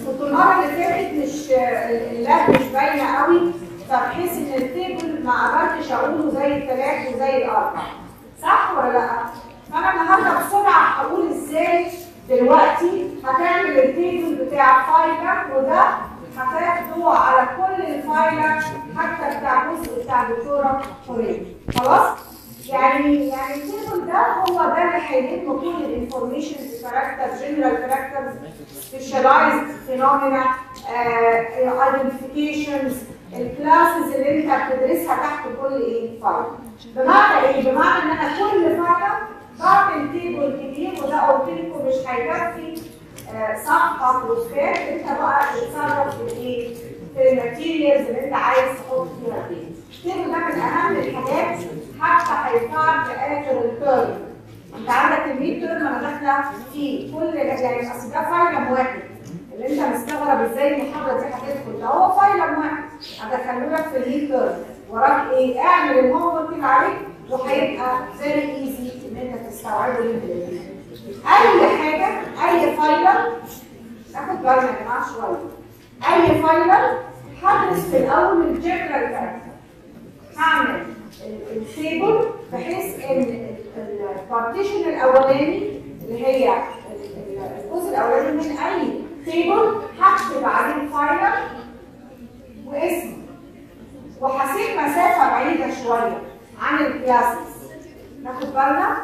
كنت المره اللي فاتت مش اللاب مش باينه قوي فبحيث ان التيبل ما قدرتش اقوله زي الثلاث وزي الاربع صح ولا لا؟ فانا النهارده بسرعه هقول ازاي دلوقتي هتعمل التيبل بتاع فايلك وده هتاخده على كل الفايلك حتى بتاع الجزء بتاع الدكتوره حوريه خلاص؟ يعني يعني التيبل ده هو ده اللي هيلم كل الانفورميشنز كاركتر جنرال كاركترز سبيشاليزد فينومينا ايدنتيفيكيشنز الكلاسز اللي انت بتدرسها تحت كل ايه فايل بمعنى ايه؟ بمعنى ان انا كل فايل بعمل تيبل كبير وده قلت لكم مش هيكفي آه، صفحه بروسفات انت بقى تتصرف في الايه؟ في الماتيريالز اللي انت عايز تحط فيها ايه. التيبل ده من اهم الحاجات حتى هينفعك في اخر الترم. انت عندك الميد ترم انا داخله فيه كل يعني اصل ده فايل واحد اللي انت مستغرب ازاي المحاضره دي هتدخل ده هو فايل واحد هدخله لك في الميد ترم وراك ايه؟ اعمل الهوم ورك اللي عليك وهيبقى فيري ايزي ان انت تستوعبه ليه اي حاجه اي فايلر ناخد بالنا يا جماعه شويه اي فايلر هدرس في الاول الجنرال كاركتر هعمل التيبل بحيث ان البارتيشن الاولاني اللي هي ال- ال- الجزء الاولاني من اي تيبل هكتب عليه فايلر واسمه وهسيب مسافه بعيده شويه عن الكلاسز ناخد بالنا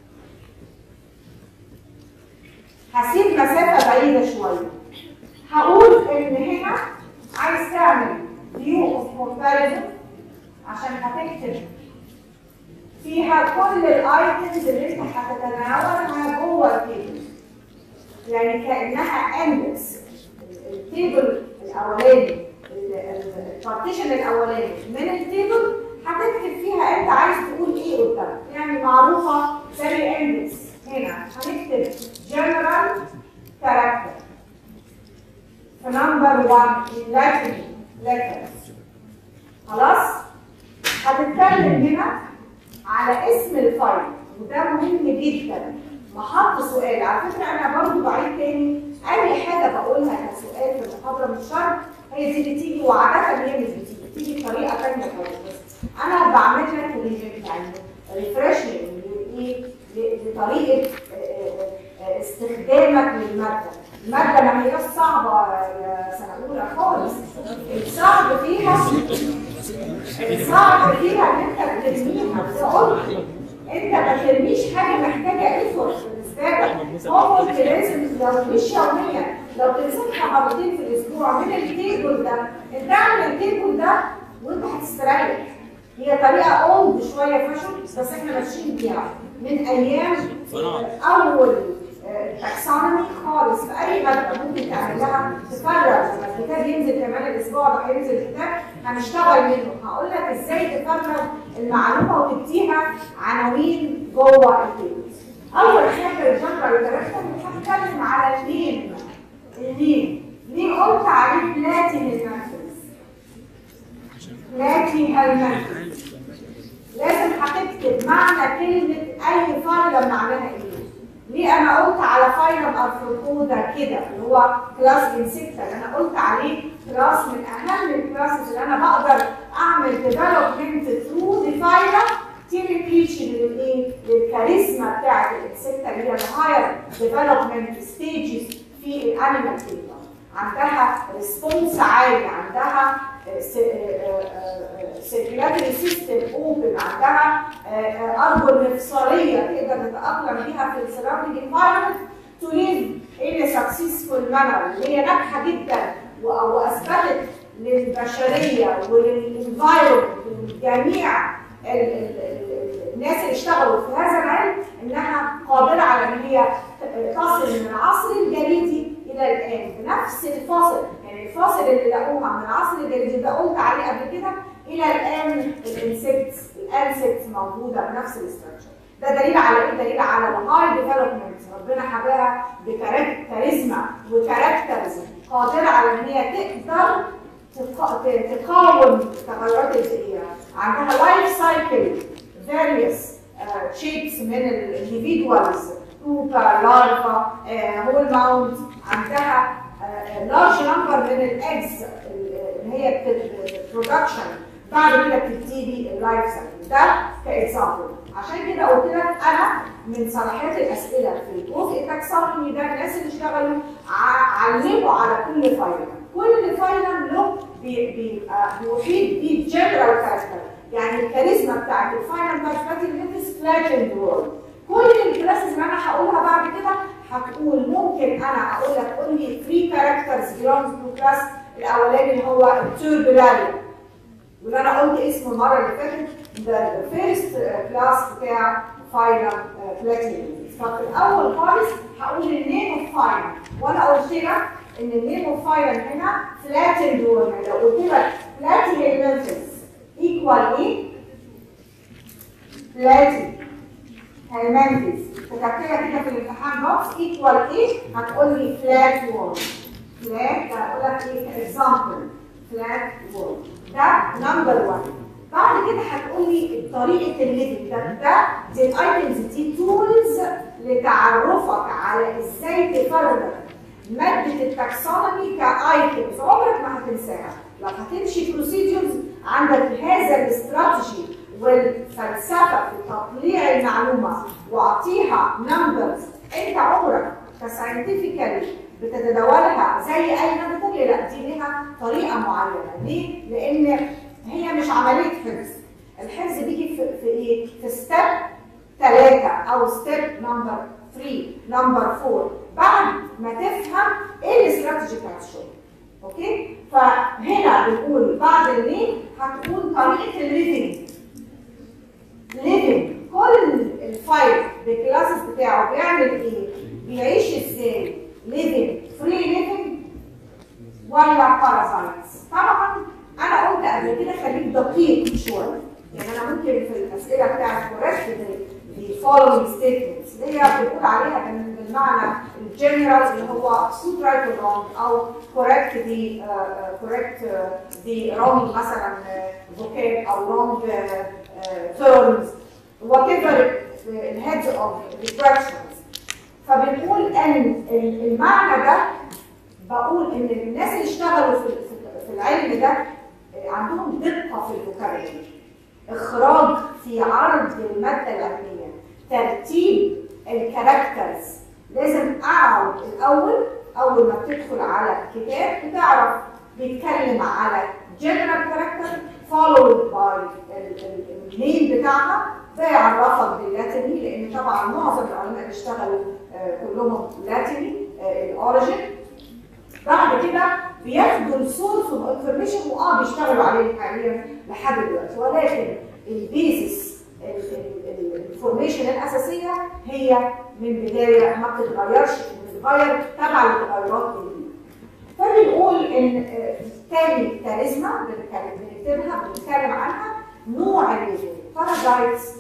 هسيب مسافه بعيده شويه هقول ان هنا عايز تعمل فيو اوف كومباريزون عشان هتكتب فيها كل الايتمز اللي انت هتتناولها جوه التيبل يعني كانها اندكس التيبل الاولاني البارتيشن الاولاني من التيبل هتكتب فيها انت عايز تقول ايه قدامك يعني معروفه زي الاندكس هنا هنكتب جنرال كاركتر في نمبر 1 لاتين letters خلاص هتتكلم هنا على اسم الفايل وده مهم جدا محط سؤال على فكره انا برضو بعيد تاني اي حاجه بقولها كسؤال في المحاضره مش شرط هي دي بتيجي وعاده هي مش بتيجي بتيجي بطريقه ثانيه خالص بس انا بعمل لك ريفيت يعني ريفرشنج ايه لطريقه آه، آه، استخدامك للماده الماده ما هياش صعبه يا سنه اولى خالص الصعب فيها الصعب فيها ان انت بترميها قلت انت ما ترميش حاجه محتاجه ايفورت بالنسبه لك هو انت لازم لو مش يوميا لو تمسكها مرتين في الاسبوع من التيبل ده انت اعمل التيبل ده وانت هتستريح هي طريقه اولد شويه فاشن بس احنا ماشيين بيها من ايام اول تاكسونومي خالص في اي ماده ممكن تعمل لها تفرغ لما الكتاب ينزل كمان الاسبوع ده هينزل الكتاب هنشتغل منه هقول لك ازاي تفرغ المعلومه وتديها عناوين جوه التيبل اول حاجه الجنرال كاركتر هنتكلم على النيم النيم ليه قلت عليه بلاتين المنفذ بلاتين المنفذ لازم هتكتب معنى كلمه اي فايل معناها ايه ليه انا قلت على فايلم ارثروبودا كده اللي هو كلاس انسكتا اللي انا قلت عليه كلاس من اهم الكلاسز اللي انا بقدر اعمل ديفلوبمنت ثرو ذا فايلم تيبيكلي للايه؟ للكاريزما بتاعت الانسكتا اللي هي الهاير ديفلوبمنت ستيجز في الانيمال كينجدم عندها ريسبونس عالي عندها سيركيلاتري سيستم اوبن عندها ارجل مفصليه تقدر تتاقلم بيها في السراوندينج انفايرمنت تو ليف ان سكسسفول مانر اللي هي ناجحه جدا واثبتت للبشريه وللانفايرمنت ولجميع الناس اللي اشتغلوا في هذا العلم انها قادره على ان هي تصل من العصر الجليدي الى الان بنفس الفاصل يعني الفاصل اللي لقوها من العصر الجليدي ده قلت عليه قبل كده الى الان الانسكتس الانسكتس موجوده بنفس الاستراكشر ده دليل على ايه؟ دليل على الهاي ديفلوبمنت ربنا حباها بكاريزما وكاركترز قادره على ان هي تقدر تقاوم التغيرات البيئيه عندها لايف سايكل فاريوس شيبس من الانديفيدوالز بوبا لارفا هول ماونت عندها لارج نمبر من الاجز اللي هي برودكشن بعد كده بتبتدي لي اللايف سايكل ده كاكزامبل عشان كده قلت لك انا من صلاحيات الاسئله في الجزء التاكسونومي ده الناس اللي اشتغلوا ع- علموا على كل فايلم كل فايلم له بي- بيبقى بيفيد بيه جنرال كاركتر يعني الكاريزما بتاعت الفاينل بتاعت فلاتي ليتس فلاتند وورد كل الكلاسز اللي انا هقولها بعد كده هتقول ممكن انا اقول لك قول لي 3 كاركترز belongs to class الاولاني اللي هو التوربولاريا واللي انا قلت اسمه المره اللي فاتت ده الفيرست كلاس بتاع فاينل بلاتينيوم ففي الاول خالص هقول النيم اوف فاينل وانا قلت لك ان النيم اوف فاينل هنا فلاتن دول لو قلت لك فلاتي هيلمنتس ايكوال ايه؟ فلاتي هيلمنتس كتبت لك كده في الامتحان بوكس ايكوال ايه؟ هتقول لي فلات وول فلات هقول لك ايه كاكزامبل فلات وول ده نمبر 1 بعد كده هتقول لي طريقه الليفنج ده ده دي الايتمز دي تولز لتعرفك على ازاي تفرق ماده التاكسونومي كايتمز عمرك ما هتنساها لو هتمشي بروسيدورز عندك هذا الاستراتيجي والفلسفه في تطليع المعلومه واعطيها نمبرز انت عمرك كساينتفيكالي بتتداولها زي اي ماده ثانيه لا دي ليها طريقه معينه ليه؟ لان هي مش عمليه حفظ الحفظ بيجي في, في ايه؟ في ستيب ثلاثه او ستيب نمبر 3 نمبر 4 بعد ما تفهم ايه الاستراتيجي بتاعت الشغل اوكي؟ فهنا بنقول بعد النيم هتقول طريقه الليفنج ليفنج كل الفايل بالكلاسز بتاعه بيعمل ايه؟ بيعيش ازاي؟ ليفنج فري ليفنج ولا بارازايتس؟ طبعا انا قلت قبل كده خليك دقيق شويه يعني انا ممكن في الاسئله بتاعت كوريكت دي فولوينج ستيتمنتس اللي هي بنقول عليها بالمعنى الجنرال اللي هو سوت رايت رونج او كوريكت دي كوريكت دي رونج مثلا فوكاب او رونج تيرمز وات ايفر الهيدز اوف ريفراكشنز فبنقول ان المعنى ده بقول ان الناس اللي اشتغلوا في في العلم ده عندهم دقه في الفوكابولري اخراج في عرض الماده العلميه ترتيب الكاركترز لازم اقعد الاول اول ما بتدخل على كتاب بتعرف بيتكلم على جنرال كاركتر followed by النيم بتاعها بيعرفك باللاتيني لان طبعا معظم العلماء اللي اشتغلوا كلهم لاتيني الاوريجن بعد كده بياخدوا السورس اوف انفورميشن واه بيشتغلوا عليه حاليا لحد دلوقتي ولكن البيزس الانفورميشن الاساسيه هي من بدايه ما بتتغيرش بتتغير تبع للتغيرات الجديده. فبنقول ان تاني كاريزما بنكتبها بنتكلم عنها نوع الليفنج بارادايتس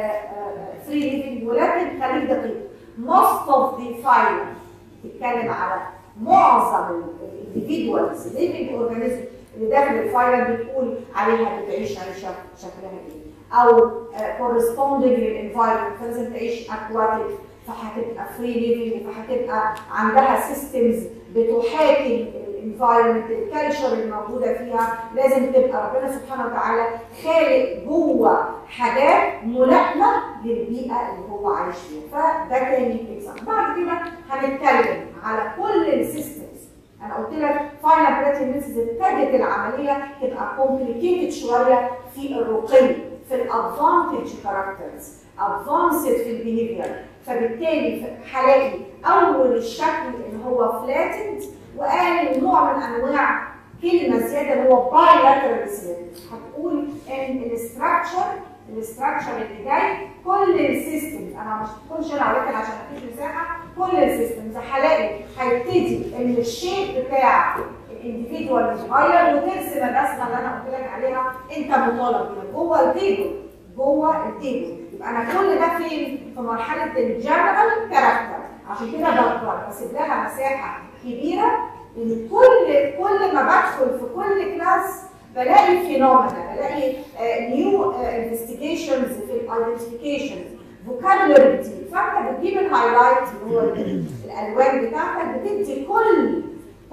فري ليفنج ولكن خليك دقيق most of the file بتتكلم على معظم الانديفيدوالز ليفنج اورجانيزم اللي داخل الفايل بتقول عليها بتعيش عيشه شكلها ايه او كورسبوندنج للانفايرمنت فلازم تعيش اكواتيك فهتبقى فري ليفنج فهتبقى عندها سيستمز بتحاكي الانفايرمنت الكالتشر الموجوده فيها لازم تبقى ربنا سبحانه وتعالى خالق جوه حاجات ملائمه للبيئه اللي هو عايش فيها فده تاني اكزامبل بعد كده هنتكلم على كل السيستمز انا قلت لك فاينل بريتنسز ابتدت العمليه تبقى كومبليكيتد شويه في الرقي في الادفانتج كاركترز ادفانسد في البيهيفير فبالتالي هلاقي اول الشكل اللي هو فلاتند وقال نوع من انواع كلمه زياده اللي هو باي لاترال هتقول ان الاستراكشر الاستراكشر اللي جاي كل السيستمز انا مش هتكونش انا ولكن عشان مفيش مساحه كل السيستمز هلاقي هيبتدي ان الشيب بتاع الانديفيدوال يتغير وترسم الرسمه اللي انا قلت لك عليها انت مطالب بيها جوه التيبل جوه التيبل يبقى انا كل ده فين؟ في مرحله الجنرال كاركتر عشان كده بقدر بسيب لها مساحه كبيره ان كل كل ما بدخل في كل كلاس بلاقي فينومينا بلاقي نيو انفستيجيشنز في الايدنتيفيكيشنز فوكابولري جديد فانت بتجيب الهايلايت اللي هو الالوان بتاعتك بتدي كل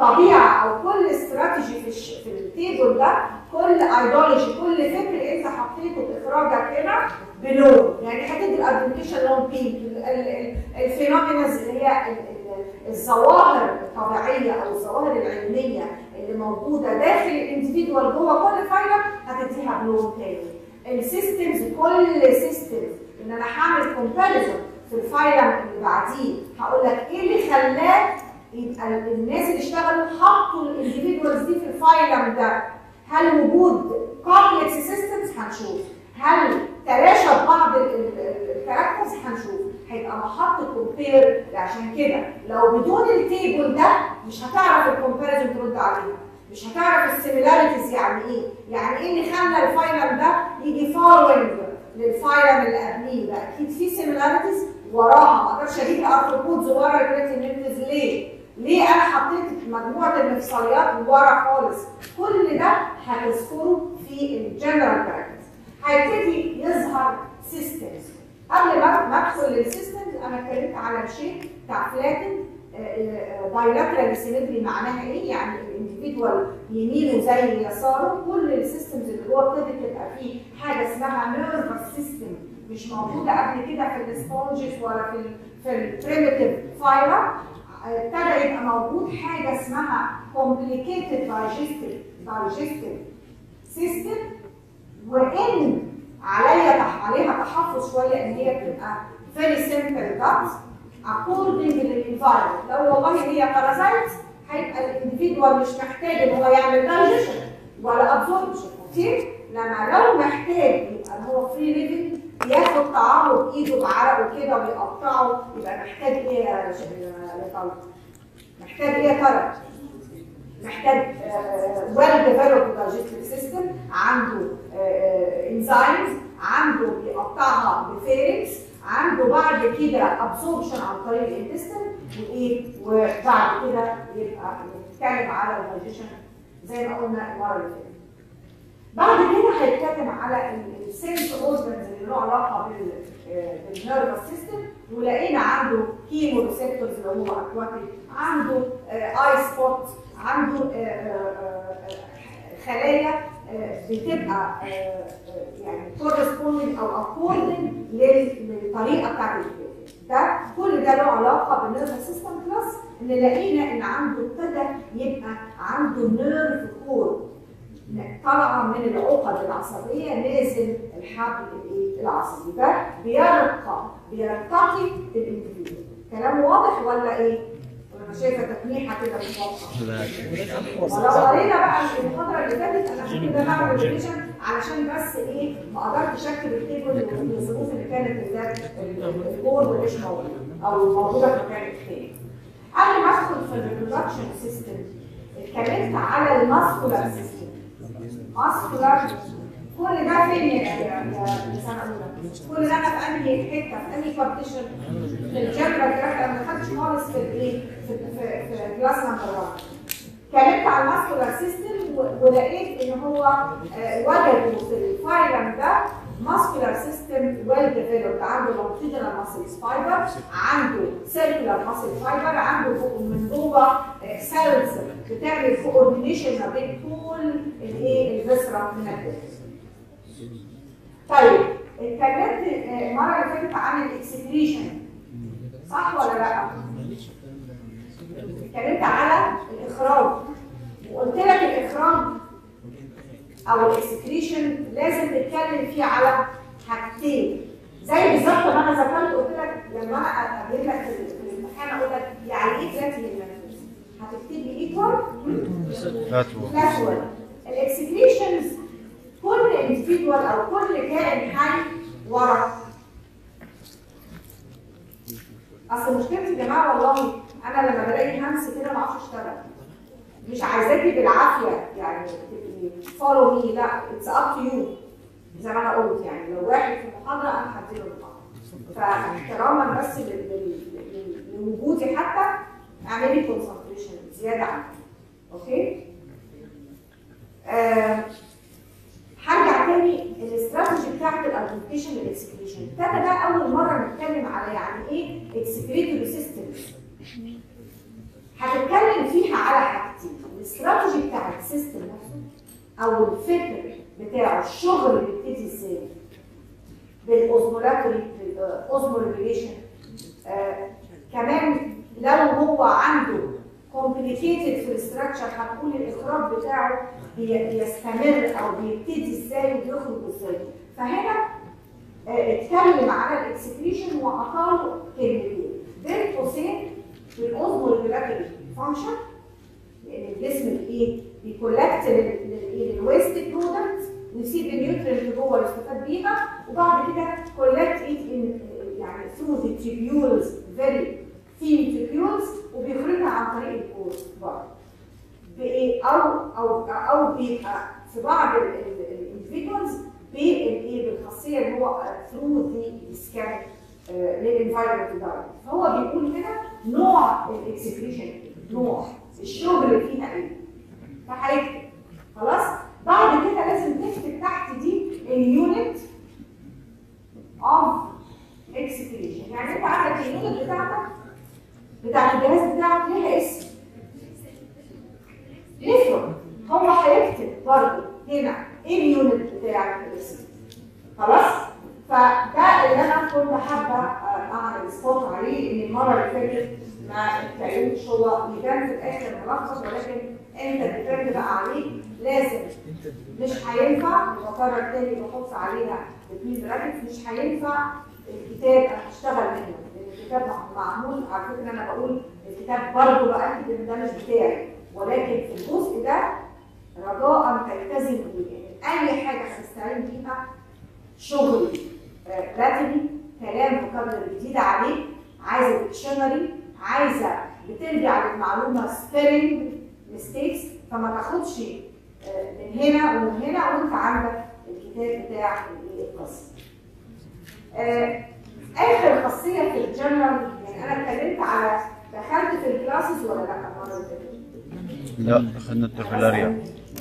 طبيعه او كل استراتيجي في الش... في التيبل ده كل ايديولوجي كل فكر انت حطيته باخراجك هنا بلون يعني هتدي الارجمنتيشن لون بينك الفينومينز اللي هي ال- ال- الظواهر الطبيعيه او الظواهر العلميه اللي موجوده داخل الانديفيدوال جوه كل فايله هتديها بلون تاني السيستمز كل سيستم ان انا هعمل كومباريزون في الفايل اللي بعديه هقول لك ايه اللي خلاه يبقى الناس اللي اشتغلوا حطوا الانديفيدوالز دي في الفايلم ده هل وجود كومبلكس سيستمز هنشوف هل تلاشى بعض الكاركترز هنشوف هيبقى محط كومبير عشان كده لو بدون التيبل ده مش هتعرف الكومباريزون ترد عليها مش هتعرف السيميلاريتيز يعني ايه يعني ايه اللي خلى الفايلم ده يجي فولوينج للفايلم اللي قبليه ده اكيد في سيميلاريتيز وراها ما اقدرش اجيب ارثروبودز ورا الكريتينيتيز ليه؟ ليه انا حطيت مجموعه المفصليات ورا خالص؟ كل ده هتذكره في الجنرال براكتس. هيبتدي يظهر سيستمز. قبل ما ما ادخل للسيستمز انا اتكلمت على شيء بتاع فلاتن بايلاترال سيمتري معناها ايه؟ يعني الانديفيدوال يمينه زي يساره كل السيستمز اللي جوه ابتدت تبقى فيه حاجه اسمها نيرفس سيستم مش موجوده قبل كده في السبونجز ولا في ال في البريمتيف فايبر ابتدى يبقى موجود حاجه اسمها complicated digestive digestive system وان عليا تح- عليها تحفظ شويه ان هي بتبقى very simple gut according للانفايرمنت لو والله هي بارازايت هيبقى الانديفيدوال مش محتاج ان هو يعمل دايجيشن ولا ابزوربشن اوكي لما لو محتاج يبقى هو فري ليفنج ياخد طعامه بايده بعرقه كده ويقطعه يبقى محتاج ايه يا ش- يا طارق؟ محتاج ايه يا طارق؟ محتاج ويل ديفلوبد دايجستيف سيستم عنده انزيمز عنده بيقطعها بفيرنكس عنده بعد كده ابسوربشن عن طريق الانتستين وايه وبعد كده يبقى نتكلم على الدايجيشن زي ما قلنا المره اللي فاتت. بعد كده هيتكلم على السيلز اورجنز اللي له علاقه بالنيرفس سيستم ولقينا عنده كيمو ريسبتورز اللي هو اكواتيك عنده اي سبوت عنده آه، آه، آه، خلايا آه، بتبقى آه، آه، يعني كورسبوندنج او اكوردنج للطريقه بتاعت الفكر. ده كل ده له علاقه بالنيرفس سيستم بلس ان لقينا ان عنده ابتدى يبقى عنده نيرف كور طالعه من العقد العصبيه نازل الحبل الايه العصبي ده بيرقى بيرتقي الانديفيدو كلام واضح ولا ايه؟ ولا انا شايفه تلميحه كده مش واضحه ولو قرينا بقى المحاضره اللي فاتت انا عشان كده بعمل ريفيجن علشان بس ايه ما قدرتش اكتب التيبل والظروف اللي كانت البورد مش موجوده او موجوده في مكان تاني قبل ما ادخل في الريبرودكشن سيستم اتكلمت على الماسكولار سيستم ماسكولار كل ده فين يا يا يا سنه اولى؟ كل ده في انهي حته في انهي بارتيشن؟ في الجبر الجبر ما خدتش خالص في الايه؟ في في في كلاس نمبر 1 اتكلمت على الماسكولار سيستم ولقيت ان هو آه، وجدوا في الفايلم ده ماسكولار سيستم ويل ديفلوبد عنده لونجيتودينال ماسل فايبر عنده سيركولار ماسل فايبر عنده فوق من جوه سيلز بتعمل كوردينيشن ما بين كل الايه الفيسرا من الداخل طيب اتكلمت آه، المره اللي فاتت عن الاكسكريشن صح ولا لا؟ اتكلمت على الاخراج وقلت لك الاخراج او الاكسكريشن لازم نتكلم فيه على حاجتين زي بالظبط ما انا ذكرت قلت لك لما انا اجيب لك في في الامتحان اقول لك يعني ايه ذاتي للمنفوذ هتكتب لي ايكوال لاتوال الاكسكريشنز كل انديفيدوال او كل كائن حي ورا اصل مشكلتي يا جماعه والله انا لما بلاقي همس كده ما اعرفش اشتغل مش عايزاكي بالعافيه يعني فولو مي لا اتس اب تو يو زي ما انا قلت يعني لو واحد في محاضره انا هديله المحاضره فاحتراما بس لل- لل- لل- لوجودي حتى اعملي كونسنتريشن زياده عنه اوكي آه، هرجع تاني الاستراتيجي بتاعت الارجنتيشن والاكسكريشن ابتدى ده اول مره نتكلم على يعني ايه اكسكريتوري سيستم هتتكلم فيها على حاجتين او الفكر بتاعه الشغل بيبتدي ازاي بالاوزمولاتري بالاوزموليشن آه كمان لو هو عنده complicated في الاستراكشر هتقول الاخراج بتاعه بي- بيستمر او بيبتدي ازاي وبيخرج ازاي فهنا آه، اتكلم على الاكسكريشن وعطاله كلمتين بين قوسين بالاوزموليكولاتري فانكشن لان الجسم الايه بيكولكت للويست برودكت ويسيب النيوترينت اللي جوه يستفاد بيها وبعد كده كولكت ايت يعني ثرو ذا تيبيولز فيري ثين تيبيولز وبيخرجها عن طريق الكورس برضه بايه او او او بيبقى في بعض الاندفيدوالز بالايه بالخاصيه اللي هو ثرو ذا سكان للانفايرمنت دايركت فهو بيقول كده نوع الاكسكريشن نوع الشغل فيها ايه فهيكتب خلاص بعد كده لازم تكتب تحت دي اليونت اوف اكسكريشن يعني انت عندك اليونت بتاعتك بتاعت الجهاز بتاعك ليها اسم يفرق هو هيكتب برضه هنا ايه اليونت بتاعك الاسم خلاص فده اللي انا كنت حابه آه، اعمل سبوت عليه ان المره اللي فاتت ما اتكلمتش هو يبان في الاخر ملخص ولكن انت بترد بقى عليه لازم مش هينفع بكرر تاني بحط عليها بتوين براكت مش هينفع الكتاب انا هشتغل منه لان الكتاب معمول على فكره انا بقول الكتاب برضه باكد ان ده مش بتاعي ولكن في الجزء ده رجاء تلتزم بيه يعني اي حاجه هتستعين بيها شغل راتبي كلام مكرر جديد عليه عايزه ديكشنري عايزه بترجع للمعلومه سبيلنج ميستيكس فما تاخدش آه، من هنا ومن هنا وانت عندك الكتاب بتاع القصه. آه، اخر خاصيه في الجنرال يعني انا اتكلمت على دخلت في الكلاسز ولا لا المره اللي فاتت؟ لا اخذنا التربيلاريا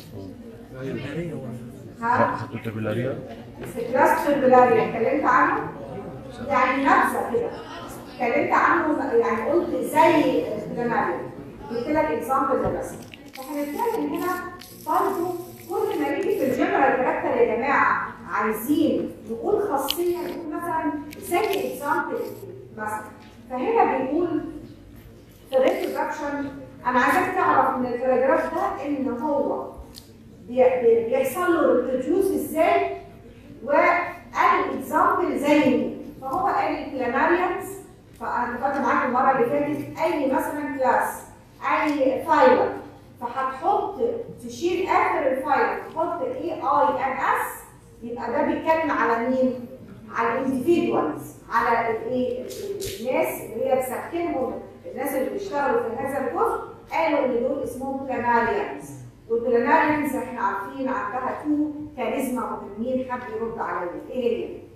ها؟ اخذت التربيلاريا في كلاس تربلاريا اتكلمت عنه يعني نبذه كده اتكلمت عنه يعني قلت زي البلاناريا قلت لك اكزامبل للرسم فهنتكلم هنا برضه كل ما نيجي في الجنرال كاركتر يا جماعه عايزين نقول خاصيه نقول مثلا زي اكزامبل مثلا فهنا بيقول في الريبرودكشن انا عايزاك تعرف من الباراجراف ده ان هو بي- بي- بيحصل له ريبروديوس ازاي وقال اكزامبل زي مين فهو قال البلاناريانز فانا اتفقت معاك المره اللي فاتت اي مثلا كلاس اي فايلر فهتحط تشيل اخر الفايلر تحط اي اي ان اس يبقى ده بيتكلم على مين؟ على الانديفيدوالز على الايه الناس اللي هي بسكنهم الناس اللي بيشتغلوا في هذا الجزء قالوا ان دول اسمهم بلاناريانز والبلاناريانز احنا عارفين عندها تو كاريزما مهمين حد يرد عليا ايه هي؟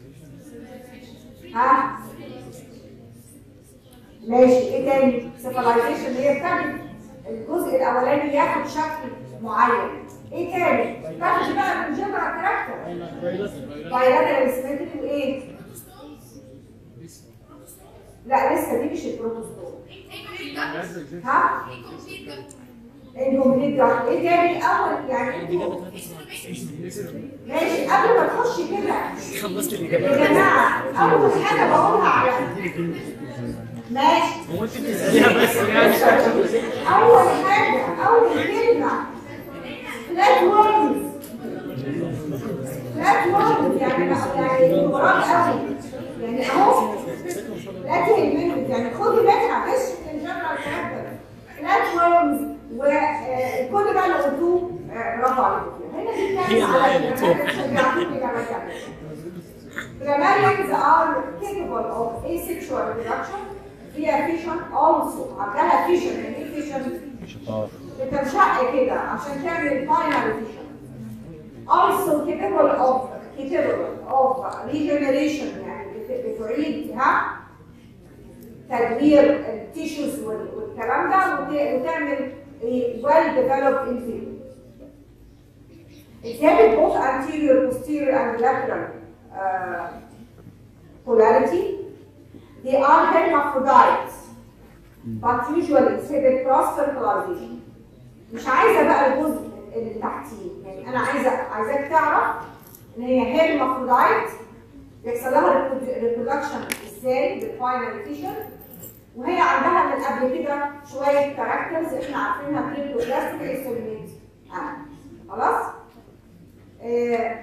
ها؟ ماشي ايه تاني؟ سيفلايزيشن هي بتاخد الجزء الاولاني ياخد شكل معين ايه تاني؟ تاخد بقى من جنرال كاركتر بايلاترال سيمتري وايه؟ لا لسه دي مش البروتوستول ها؟ انكمبليت جارد ايه تاني اول يعني انتوا ماشي قبل ما تخش كده يا جماعه اول حاجه بقولها على ماشي اول حاجه اول كلمه فلات وورمز فلات وورمز يعني يعني كبرات قوي يعني اهو لا تهمني يعني خدي بالك معلش من الجنرال كاركتر فلات وورمز وكل بقى اللي قلتوه آه، برافو عليكم هنا بنتكلم على Grammarians are capable of asexual reproduction via fission also عندها fission يعني ايه fission؟ شطار بتنشق كده عشان تعمل final fission also capable of capable of regeneration يعني بت- بتعيد ها تدوير التيشوز والكلام ده وت- وتعمل well developed inferior. exhibit both anterior, posterior and lateral uh, polarity. They are hermaphrodites but usually exhibit cross fertilization. مش عايزه بقى الجزء اللي تحتيه يعني انا عايزه عايزاك تعرف ان هي هيرمافرودايت بيحصل لها ريبرودكشن ازاي بالفاينل فيشر وهي عندها من قبل كده شويه كاركترز احنا عارفينها كريبتوبلاستيك اكسلمنت خلاص؟ آه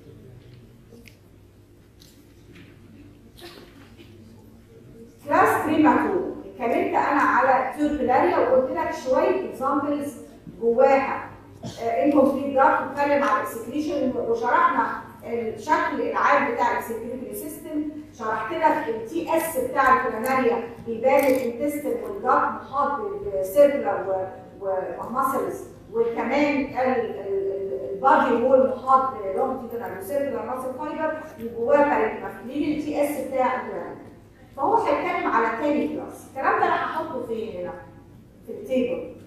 كلاس 3 ماتور اتكلمت انا على تيوبلاريا وقلت لك شويه اكزامبلز جواها انكمبليت دارت اتكلم على الاكسكريشن وشرحنا الشكل العام بتاع الاكسكريتوري سيستم شرحت لك التي اس بتاع الكولوناريا بيبان الانتستين والجات محاط بالسيركلر وماسلز وكمان البادي وول محاط بلونجيتودينال وسيركلر ماسل فايبر وجواه باريتما دي التي اس بتاع الكولوناريا فهو هيتكلم على تاني كلاس الكلام ده انا هحطه فين هنا في التيبل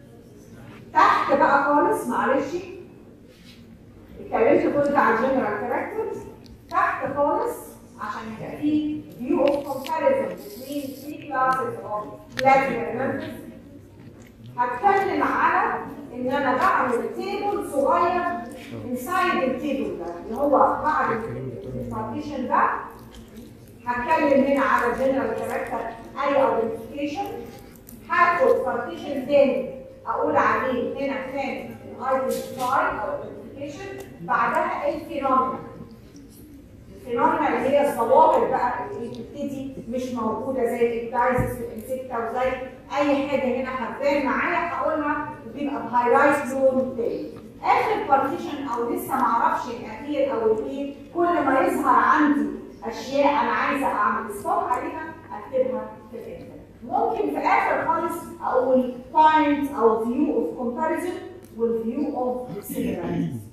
تحت بقى خالص معلش اتكلمت كنت عن جنرال كاركترز تحت خالص عشان يبقى فيه view of comparison between three classes of platinum members هتكلم على ان انا بعمل تيبل صغير انسايد التيبل ده اللي هو بعد البارتيشن ده هتكلم هنا على جنرال كاركتر اي ايدنتيفيكيشن هاخد بارتيشن تاني اقول عليه هنا كان الايدنتيفاي او ايدنتيفيكيشن بعدها الفينومينا الفينومينا اللي هي الظواهر بقى اللي بتبتدي مش موجوده زي الاكتايزس في الانسكتا وزي اي حاجه هنا هتبان معايا هقولها وبيبقى بهايلايت لون تاني اخر بارتيشن او لسه ما اعرفش الاخير او الايه كل ما يظهر عندي اشياء انا عايزه اعمل ستوب عليها اكتبها في الاخر ممكن في اخر خالص اقول point او view of comparison والview of similarities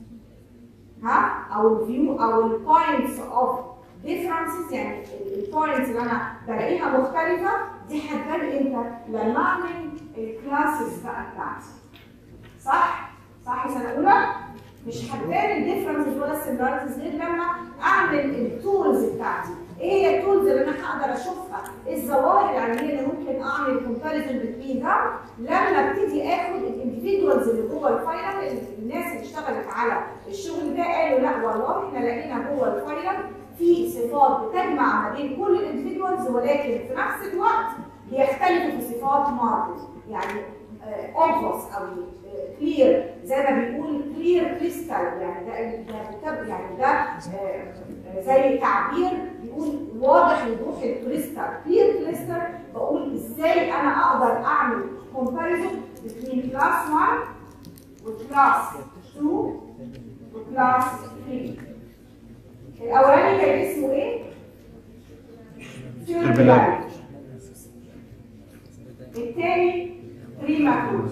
ها او الفيو او البوينتس اوف differences يعني البوينتس اللي انا بلاقيها مختلفه دي هتبان امتى؟ لما اعمل الكلاسز بقى بتاعتي صح؟ صح سنه اولى؟ مش هتبان الديفرنسز ولا السيميلاريتيز غير لما اعمل التولز بتاعتي ايه هي التولز اللي انا هقدر اشوفها الظواهر العلميه اللي ممكن اعمل كومباريزون بين ده لما ابتدي اخد الانديفيدوالز اللي جوه الفايلر الناس اللي اشتغلت على الشغل ده قالوا لا والله احنا لقينا جوه الفايلر في صفات بتجمع ما بين كل الانديفيدوالز ولكن في نفس الوقت بيختلفوا في صفات ماركت يعني اوبفوس او كلير زي ما بيقول كلير كريستال يعني ده ده يعني ده زي تعبير بيقول واضح وضوح الكريستال كلير كريستال بقول ازاي انا اقدر اعمل كومباريزون بين كلاس 1 وكلاس 2 وكلاس 3 الاولاني كان اسمه ايه؟ Turbulent. الثاني بريماتور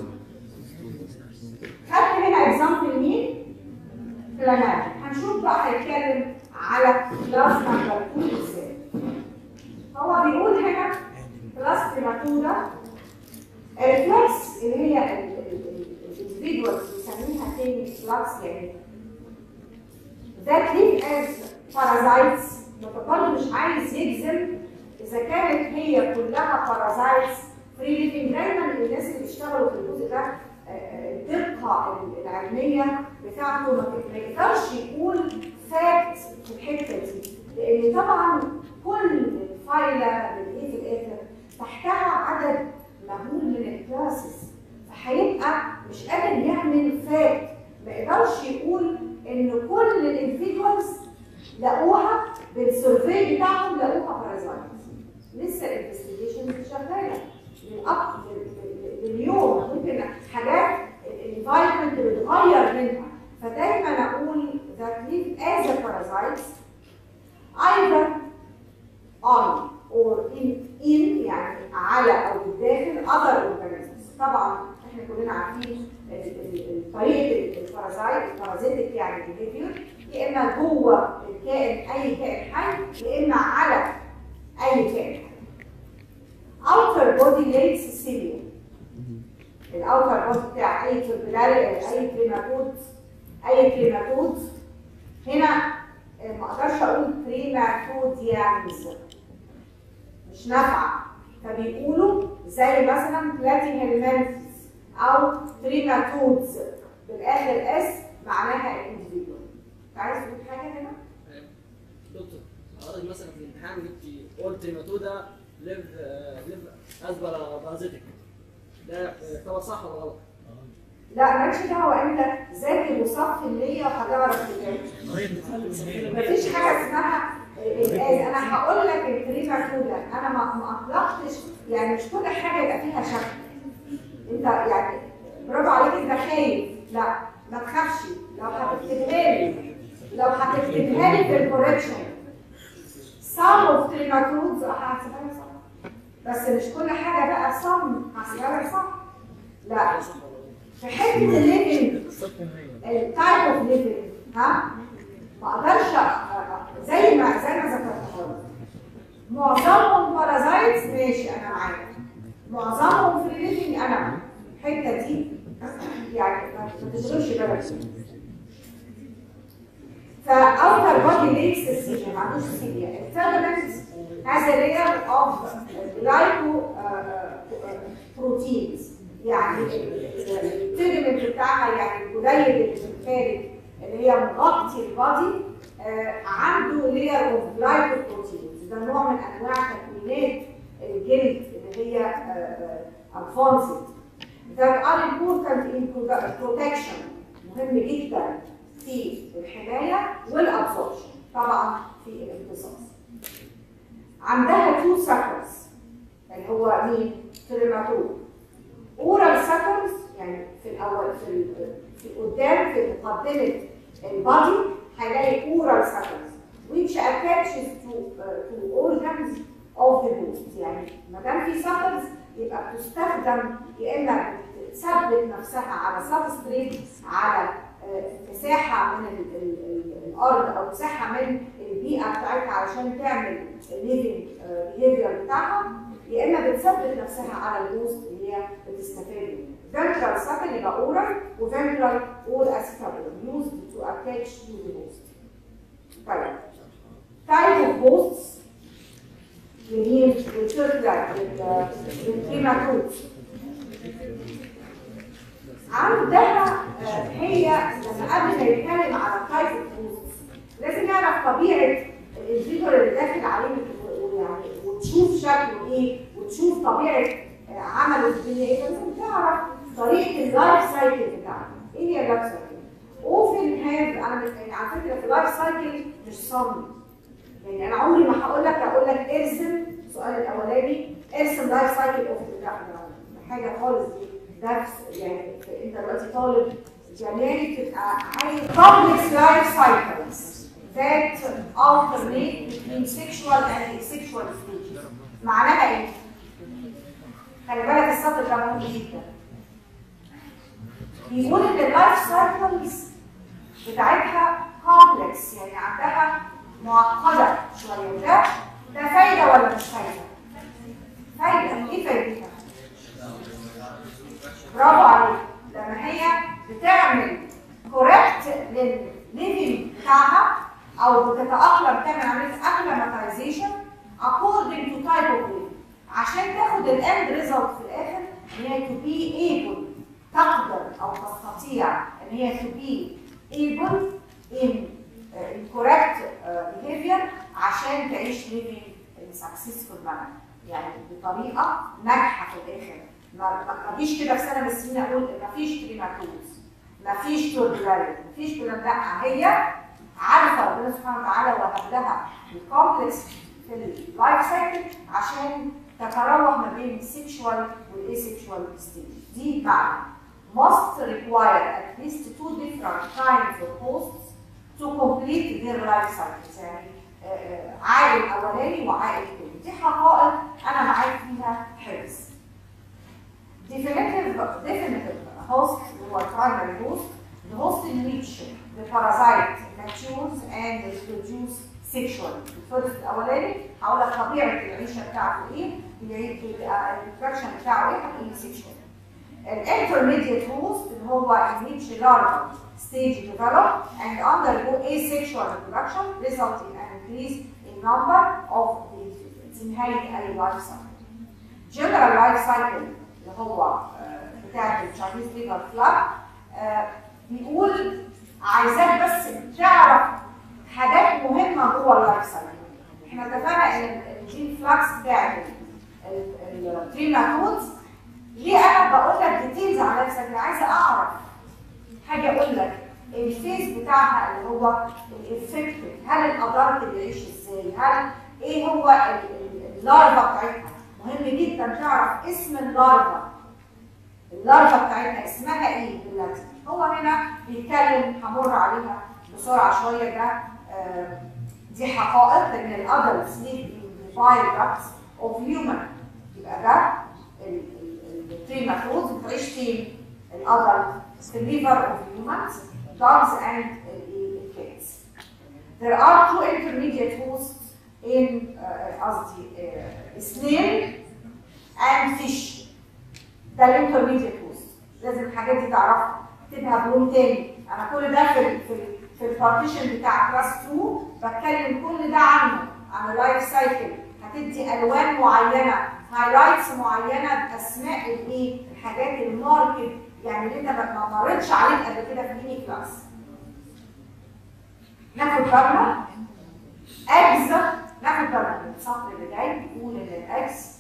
خدت هنا اكزامبل مين؟ بلانات هنشوف بقى هيتكلم على كلاس نمبر 2 ازاي هو بيقول هنا كلاس بريماتور ده الريفلكس اللي هي الفيديوز بيسميها تاني فلكس يعني that live as parasites برضه مش عايز يجزم اذا كانت هي كلها parasites فري ليفنج دايما الناس اللي بيشتغلوا في الجزء ده الدقه العلميه بتاعته ما يقدرش يقول فاكت في الحته دي لان طبعا كل فايله بالايه في الاخر تحتها عدد مهول من الكلاسز فهيبقى مش قادر يعمل فاكت ما يقدرش يقول ان كل الانفيدوالز لقوها بالسيرفي بتاعهم لقوها بارازايت لسه الانفستيجيشن شغاله للأب لليوم ممكن حاجات الانفايرمنت بتغير منها فدايما اقول that live as a parasite either on or in in يعني على او بالداخل other organisms طبعا احنا كلنا عارفين طريقه البارازايت البارازيتك يعني behavior يا اما جوه الكائن اي كائن حي يا اما على اي كائن حي outer body lakes cilia الاوتر بودي بتاع اي تربلاري او اي كريماتود اي كريماتود هنا ما اقدرش اقول كريماتود يعني مش نافعه فبيقولوا زي مثلا بلاتين هيلمنتس او كريماتودز بالاخر اس معناها الانديفيدوال عايز تقول حاجه هنا؟ دكتور حضرتك مثلا في الامتحان جبتي قلت ماتودا ليف ليف ازبر بارازيتك ده يعتبر صح ولا غلط؟ لا مالكش دعوه انت ذاكر وصف النيه وهتعرف تجاوب مفيش حاجه اسمها الآن انا هقول لك البريماتودا انا ما ما اطلقتش يعني مش كل حاجه يبقى فيها شك انت يعني برافو عليك انت خايف لا ما تخافش لو هتكتبها لي لو هتكتبها لي في الكوريكشن some of nematodes هحسبها لك صح بس مش كل حاجه بقى some هحسبها لك صح لا صح ولا غلط؟ في حته الليفنج التايب اوف ليفنج ها ما اقدرش أ- أ- زي ما زي ما ذكرت لك معظمهم بارازايتس ماشي انا معاك معظمهم في الليفنج انا معاك الحته دي يعني ما ما تشغلش بالك فاوتر بودي ليكس السيجن ما عندوش سيجن الفيلمنت has a layer of glyco بروتينز يعني الفيلمنت بتاعها يعني الجليد اللي في الخارج اللي هي مغطي البادي آه، عنده layer of glycoproteins ده نوع من انواع تكوينات الجلد اللي هي advanced that are important in protection مهم جدا في الحماية والابسوربشن طبعا في الامتصاص عندها تو سكرز اللي هو مين؟ تريماتود اورال سكرز يعني في الاول في ال- في قدام في مقدمه البادي هيلاقي اورال سكرز which attaches to uh, to organs of the host يعني ما دام في سكرز يبقى بتستخدم يا اما بتثبت نفسها على سبستريت على آه، مساحه من ال- ال- ال- الارض او مساحه من البيئه بتاعتها علشان تعمل الليفنج بيهيفير بتاعها يا اما بتثبت نفسها على الجوست اللي هي بتستفاد منه. Ventral sucker يبقى oral وventral or acetabulum used to attach to the host. طيب type of hosts لمين؟ للتركة للكيماتوز عندها آه، هي لما قبل ما يتكلم على التايب اوف هوستس لازم يعرف طبيعه الانفيدور اللي داخل عليه ويعني وتشوف شكله ايه وتشوف طبيعه آه، عمله في الدنيا ايه لازم تعرف طريقه اللايف سايكل بتاعته ايه هي اللايف سايكل؟ اوفن هاف انا مش- يعني على فكره في اللايف سايكل مش صم يعني انا عمري ما هقول لك اقول لك ارسم السؤال الاولاني ارسم لايف سايكل اوف حاجه خالص دي درس يعني انت دلوقتي طالب جامعي تبقى عايز complex life cycles that alternate between sexual and asexual stages معناها ايه؟ خلي بالك السطر ده مهم جدا بيقول ان اللايف سايكلز بتاعتها كومبلكس يعني عندها معقده شويه وده ده فايده ولا مش فايده؟ فايده ايه فايدتها؟ برافو عليك لما هي بتعمل كوريكت للليفنج بتاعها او بتتاقلم تعمل عمليه اكلماتيزيشن according to type of living عشان تاخد الاند ريزلت في الاخر ان هي to be able تقدر او تستطيع ان هي to be able in uh, in correct uh, behavior عشان تعيش living in successful manner يعني بطريقه ناجحه في الاخر ما ما اجيش كده في سنه من السنين اقول ما فيش تريماتوز ما فيش توربيلاريتي ما فيش كلام لا هي عارفه ربنا سبحانه وتعالى وهب لها الكومبلكس في اللايف سايكل عشان تتراوح ما بين السيكشوال والايسيكشوال ستيج دي معنى must require at least two different kinds of hosts to complete their life cycles يعني آه، آه، عائل اولاني وعائل تاني دي حقائق انا معاك فيها حفظ definitive definitive host اللي هو primary host the host in which the parasite matures and reproduce sexually الفرد الاولاني هقول لك طبيعه العيشه بتاعته ايه بيبقى الانفكشن بتاعه ايه هتقول sexual الانترميديت host اللي هو in which larva stage develop and undergo asexual reproduction resulting in an increase in number of the infants in نهايه اي life cycle general life cycle اللي هو آه، بتاعت التشاينيز ليفر فلاج بيقول عايزاك بس تعرف حاجات مهمه جوه اللايف سايكل احنا اتفقنا ان الجين فلاكس بتاعت التريماتودز ليه انا بقول لك ديتيلز على اللايف سايكل عايزه اعرف حاجه اقول لك الفيز بتاعها اللي هو الافكتيف هل الادارت بيعيش ازاي هل ايه هو ال- ال- اللارفا بتاعتها مهم جدا تعرف اسم اللارفا اللارفا بتاعتها اسمها ايه باللاتين هو هنا بيتكلم همر عليها بسرعه شويه ده آه، دي حقائق ان الادلتس ليف in the bile ducts of human يبقى ده التريماتودز بتعيش فين؟ الادلت في الليفر اوف humans dogs and uh, cats. There are two intermediate hosts in uh, قصدي uh, snail and fish. ده الانترميديت هوست لازم الحاجات دي تعرفها تبقى بلون تاني انا كل ده في ال في ال في البارتيشن بتاع كلاس 2 بتكلم كل ده عنه عن اللايف سايكل هتدي الوان معينه هايلايتس معينه باسماء الايه الحاجات الماركت يعني اللي انت ما ما مرتش عليك قبل كده في ميني كلاس ناخد بالنا اجز ناخد بالنا من السطر اللي جاي بيقول ان الاكس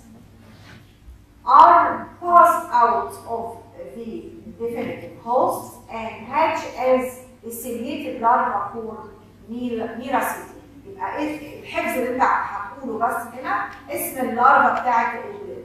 are passed out of the definitive host and hatch as a ciliated larva called miracidity. يبقى إيه الحفظ اللي انت هتقوله بس هنا اسم اللارفا بتاعت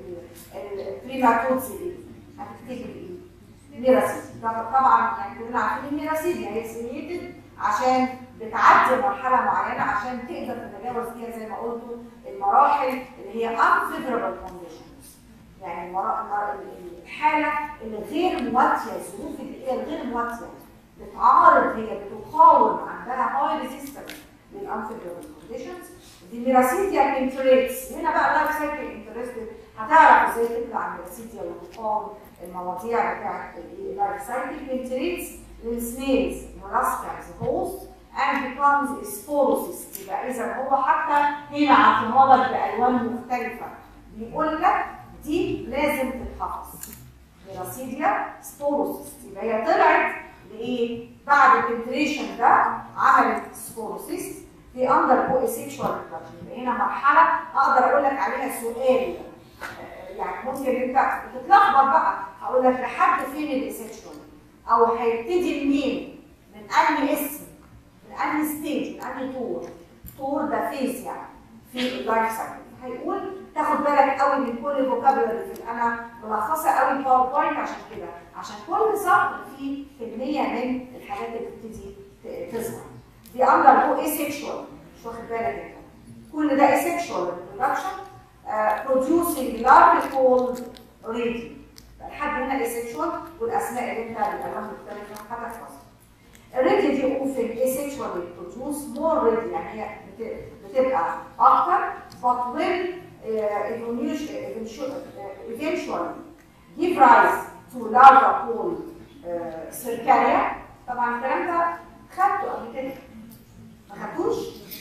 البريماتودز دي هتكتبي ايه؟ ميراسيدي طبعا يعني كلنا عارفين الميراسيدي هي سيليتد عشان بتعدي مرحله معينه عشان تقدر تتجاوز فيها زي ما قلتوا المراحل اللي هي unfavorable conditions يعني المرا- المرا- الحاله اللي غير مواتيه الظروف اللي هي الغير مواتيه بتعارض هي بتقاوم عندها هاي ريزيستنس للانفيربل كونديشنز دي ميراسيديا انتريتس هنا بقى اللايف سايكل انترستد هتعرف ازاي تطلع الميراسيديا وتقاوم المواضيع بتاعت اللايف سايكل انتريتس للسنيلز mollusca as a host and becomes a sporocyst يبقى اذا هو حتى هنا عطيها لك بالوان مختلفه بيقول لك دي لازم تتحفظ ميراسيديا سبوروسيست يبقى هي طلعت لايه؟ بعد البنتريشن ده عملت سبوروسيست في اندر بو سيكشوال ريبرودكشن يبقى هنا مرحله اقدر اقول لك عليها سؤال آه، يعني ممكن انت بتتلخبط بقى هقول لك لحد فين الاسيكشوال او هيبتدي منين؟ من انهي اسم؟ من انهي ستيج؟ من انهي طور؟ طور ده فيز يعني في اللايف سايكل هيقول تاخد بالك قوي من كل الفوكابولري في انا ملخصه قوي الباوربوينت عشان كده عشان كل سطر فيه كميه من الحاجات اللي بتبتدي ت- تظهر دي اندر هو اسيكشوال مش واخد بالك انت كل ده اسيكشوال ريبرودكشن producing larvae called ready لحد هنا اسيكشوال والاسماء اللي انت بالالوان المختلفه هتحفظها الريدي دي اوفن asexually produce more ready يعني هي بت- بتبقى اكتر but will uh, evolution- eventually uh, eventually give rise to larva called uh, circaria طبعا الكلام ده خدته قبل كده ما خدتوش؟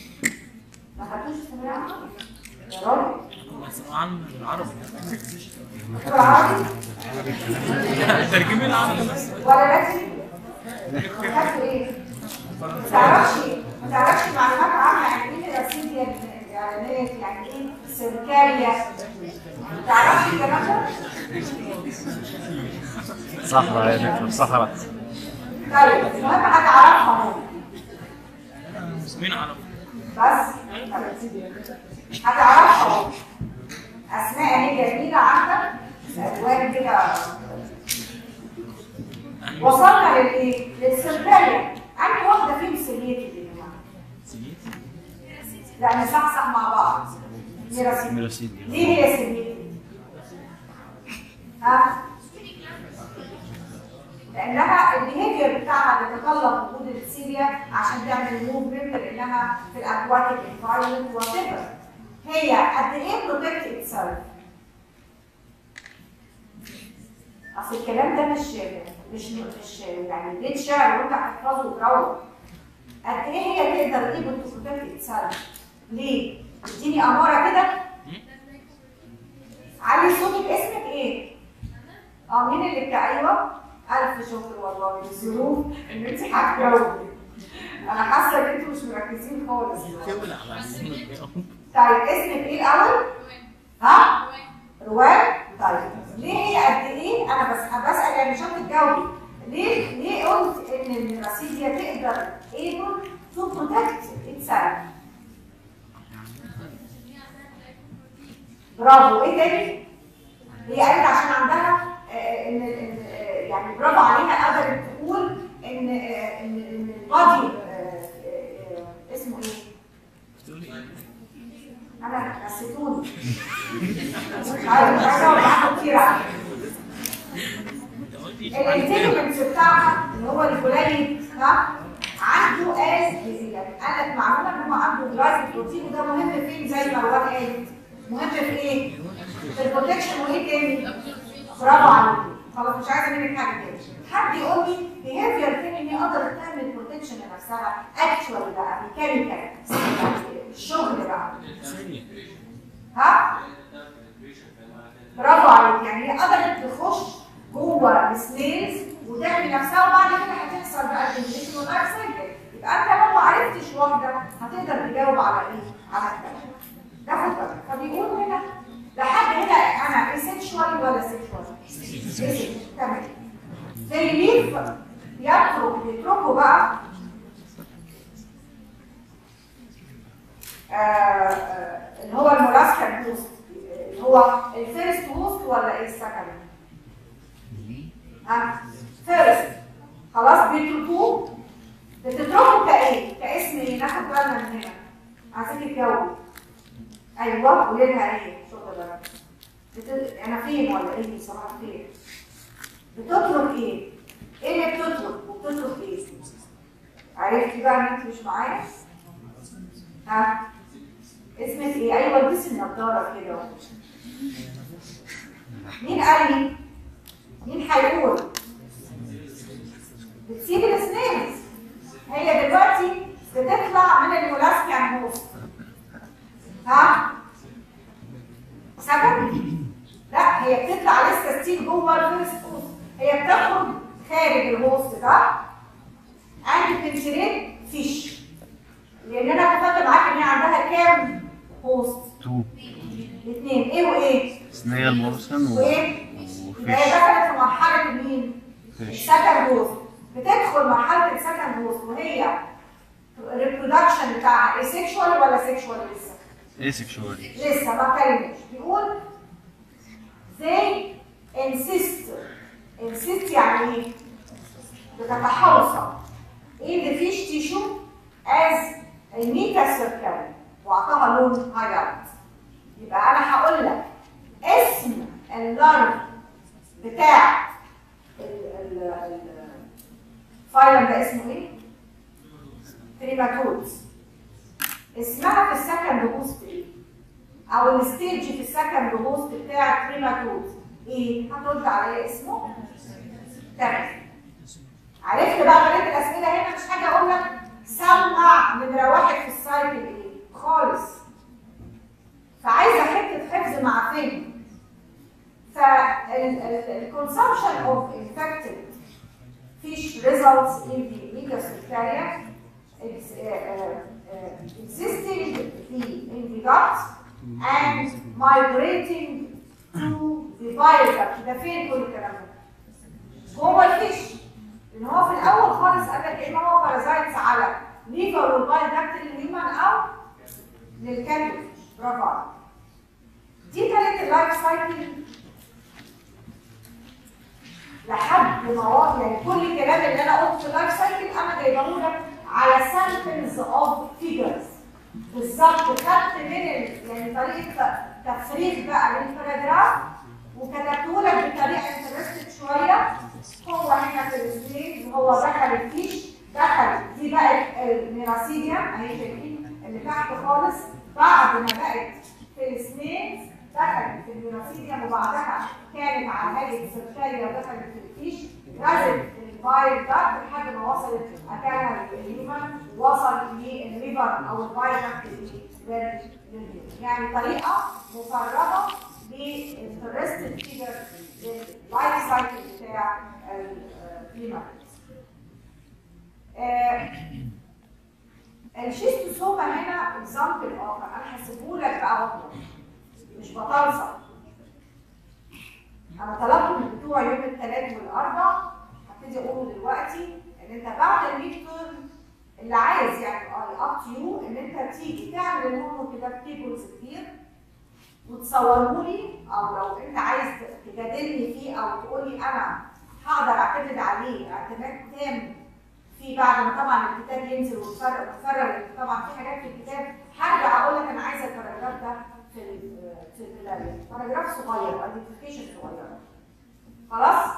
ما خدتوش في ثانوية عامة؟ يا راجل عن العربي بالعربي ترجمة العربي بس ولا لاتيني؟ خدتوا ايه؟ ما تعرفش ما تعرفش معلومات عامة يعني ايه الراسيديا الاعلانات يعني ايه سيركاريا ما تعرفش الكلام ده؟ صحراء يا دكتور صحراء طيب المهم هتعرفها اهو مسلمين عرب بس هتعرفها اهو اسماء اهي جميلة عندك الوان كده وصلنا للايه؟ للسيركاريا انهي واحدة فيهم سليتي دي يا جماعة؟ لا نصحصح مع بعض ميراسيدي ميراسيدي ليه هي سليتي؟ ها؟ لانها البيهيفير بتاعها بيتطلب وجود السيليا عشان تعمل موفمنت لانها في الاكواتيك انفايرمنت وات هي قد ايه بروتكت اتسيلف اصل الكلام ده مش مش مش يعني بيت شعر وانت هتحفظه وتروح قد ايه هي تقدر ايه بروتكت اتسيلف ليه؟ اديني اماره كده علي صوتك اسمك ايه؟ اه مين اللي بتاع ايوه الف شكر والله للظروف ان انت هتجاوبي انا حاسه ان انتوا مش مركزين خالص تولع بعدين طيب اسمك ايه الاول؟ ها؟ روان؟ طيب ليه هي قد ايه؟ انا بس بسال يعني مش هتجاوبي ليه ليه قلت ان الرصيديا تقدر able to protect itself؟ برافو ايه تاني؟ هي قالت عشان عندها آه، ان إن- آه، يعني برافو عليها قدرت تقول ان آه، ان ان البادي اسمه ايه؟ انا نسيتوني مش عارف مش عايزه اقعد معاكم كتير على الانتليجنس بتاعها اللي هو الفلاني ها عنده قال يعني قالت معلومه ان هو عنده جلايد بروتين وده مهم فين زي ما روان قالت مهم في ايه؟ في البروتكشن وايه تاني؟ برافو عليكي خلاص مش عايزه منك حاجه تاني حد يقول لي بيهيفير تاني ان هي قدرت تعمل بروتكشن لنفسها اكشوال بقى ميكانيكال الشغل بقى ها؟ برافو عليك يعني هي قدرت تخش جوه السنيلز وتعمل نفسها وبعد كده هتحصل بقى الانجليزي واللايف سايكل يبقى انت لو ما عرفتش واحده هتقدر تجاوب على ايه؟ على الكلام ده خد بالك فبيقول هنا لحد هنا انا اسيكشوال ولا سيكشوال؟ تمام زي ليف يترك يتركوا بقى آه، آه، اللي هو المولاسكان هوست اللي هو الفيرست هوست ولا ايه السكند؟ ها فيرست خلاص بيتركوه بتتركوا كايه؟ كاسم ايه؟ ناخد بالنا من هنا عايزين تجاوبوا ايوه قولي لها ايه؟ شغل بقى بت... انا فين ولا ايه صباح الخير؟ بتترك ايه؟ ايه اللي بتترك وبتترك ايه؟ عرفتي بقى ان انت مش معايا؟ ها؟ اسمك ايه؟ ايوه البسي النضاره كده مين قال لي؟ مين هيقول؟ بتسيب الاسنان هي دلوقتي بتطلع من المولاسكان هوست ها؟ سبب؟ لا هي بتطلع لسه ستيل جوه الفيرست هوست هي بتخرج خارج الهوست ده عند بنسلين فيش لان انا اتفقت معاك ان هي عندها كام هوست؟ تو الاثنين ايه وايه؟ سنيل مورسون و... وايه؟ وفيش هي دخلت في مرحله مين؟ فيش السكند هوست بتدخل مرحله السكند هوست وهي الريبرودكشن بتاعها اسيكشوال ولا سيكشوال لسه؟ ايسكشوال لسه ما اتكلمش بيقول they insist insist يعني ايه؟ بتتحوصل in the fish tissue as a metacircle واعطاها لون هايلايت يبقى انا هقول لك اسم اللارف بتاع ال- ال- ال- الفايلم ده اسمه ايه؟ تريماتودز اسمها في السكند هوست ايه؟ او الستيج في السكند هوست بتاع التريماتودز ايه؟ هترد عليا اسمه؟ تمام عرفت بقى طريقه الاسئله هنا مش حاجه اقول لك سمع نمره واحد في السايكل ايه؟ خالص فعايزه حته حفظ مع فهم فالconsumption of infected fish results in the megacysteria it's uh, uh, uh, existing the, in the gut and migrating to the bile duct ده فين كل الكلام ده؟ جوه الفيش لان هو في الاول خالص قال لك ايه هو بارازايتس على ليفر والبايل داكت للهيومن او للكاتل برافو عليك دي كانت اللايف سايكل لحد ما هو يعني كل الكلام اللي انا قلته في اللايف سايكل انا جايبه لك على سامبلز اوف فيجرز بالظبط خدت من ال- يعني طريقه تفريغ بقى للباراجراف وكتبته لك بطريقه انترستد شويه هو هنا في السليم هو دخل الفيش دخل دي بقت الميراسيديا اهي شايفين اللي تحت خالص بعد ما بقت في السنينز دخلت في الميراسيديا وبعدها كانت على هيئه السكريا ودخلت في الفيش نزلت في الفايل داكت لحد ما وصلت اكلها للهيومن وصل للليفر او الفايل داكت للهيومن يعني طريقه مفرغه للانترستد فيجر لللايف سايكل بتاع ال- بريماتورز آه الشيستوسوما هنا اكزامبل اخر انا هسيبه لك بقى وطن مش بطلسم انا طلبت من بتوع يوم الثلاث والاربع هبتدي اقوله دلوقتي ان انت بعد الميد تيرم اللي عايز يعني اب تو يو ان انت تيجي تعمل الهوم كده تيبلز كتير وتصوره لي او لو انت عايز تجادلني فيه او تقول لي انا هقدر اعتمد عليه اعتماد تام في بعد ما طبعا الكتاب ينزل ويتفرق ويتفرق طبعا في حاجات في الكتاب هرجع اقول لك انا عايزه الباراجراف ده في ال في البلاد باراجراف صغير ايدنتيفيكيشن صغيره خلاص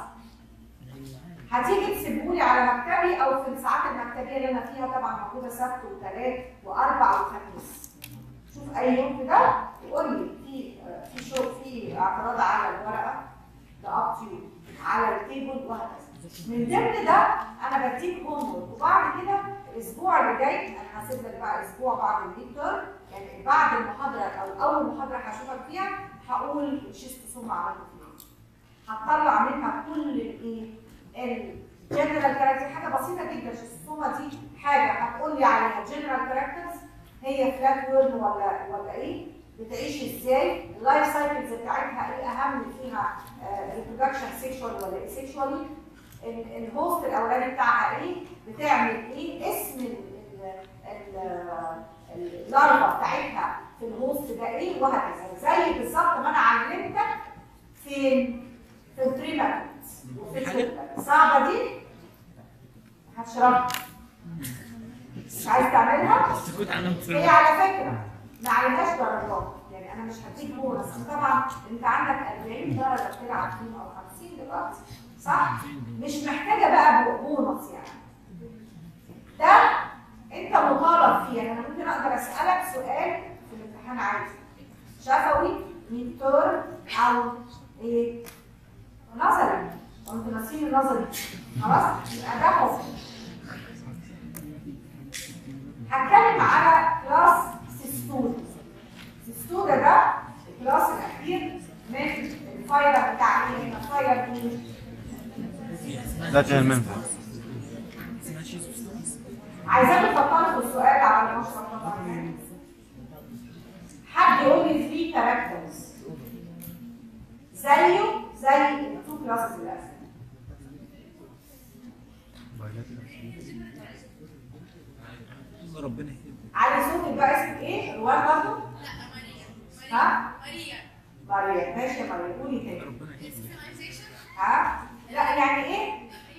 هتيجي تسيبهولي على مكتبي او في الساعات المكتبيه اللي انا فيها طبعا موجوده سبت وثلاث واربع وخميس شوف اي يوم كده وقول لي في في شو في اعتراض على الورقه ده اب تو على التيبل وهكذا من ضمن ده انا بديك هوم وبعد كده الاسبوع اللي جاي انا هسيب لك بقى اسبوع بعد الميد يعني بعد المحاضره او اول محاضره هشوفك فيها هقول الشيستوسوما عملت فيه هتطلع منها كل الايه الجنرال كاركتر حاجه بسيطه جدا الشيستوسوما دي حاجه هتقول لي عليها جنرال كاركترز هي فلات ويرم ولا ولا ايه بتعيش ازاي اللايف سايكلز بتاعتها ايه اهم فيها ريبرودكشن سيكشوال ولا ايه سيكشوالي الهوست الاولاني بتاعها ايه بتعمل ايه اسم ال- ال- اللارفا بتاعتها في الهوست ده ايه وهكذا زي بالظبط ما انا علمتك فين في البريماتوس وفي الفيتال. صعبه دي هشرحها مش عايز تعملها سكوت عن هي على فكره ما عليهاش درجات يعني انا مش هديك بونص بس طبعا انت عندك 40 درجه بتلعب فيهم او 50 دلوقتي صح؟ مش محتاجه بقى بو- بونص يعني ده انت مطالب فيه يعني انا ممكن اقدر اسالك سؤال في الامتحان عادي شفوي ميد تيرم او ايه نظري وانتوا ناسيين النظري خلاص يبقى ده حكم هتكلم على كلاس سيستودا سيستودا ده الكلاس الاخير من الفايلر بتاع ايه؟ من الفايلر مين؟ ذات المنفذ عايزاكم تفكروا في السؤال على ما اشرح طبعا حد يقول لي 3 كاركترز زيه زي التو كلاسز الاخر ربنا يهديك علي صوتك بقى اسمك ايه؟ روان برضه؟ ها؟ مريم ماشي يا مريم قولي تاني ربنا يهديك ها؟ لا يعني ايه؟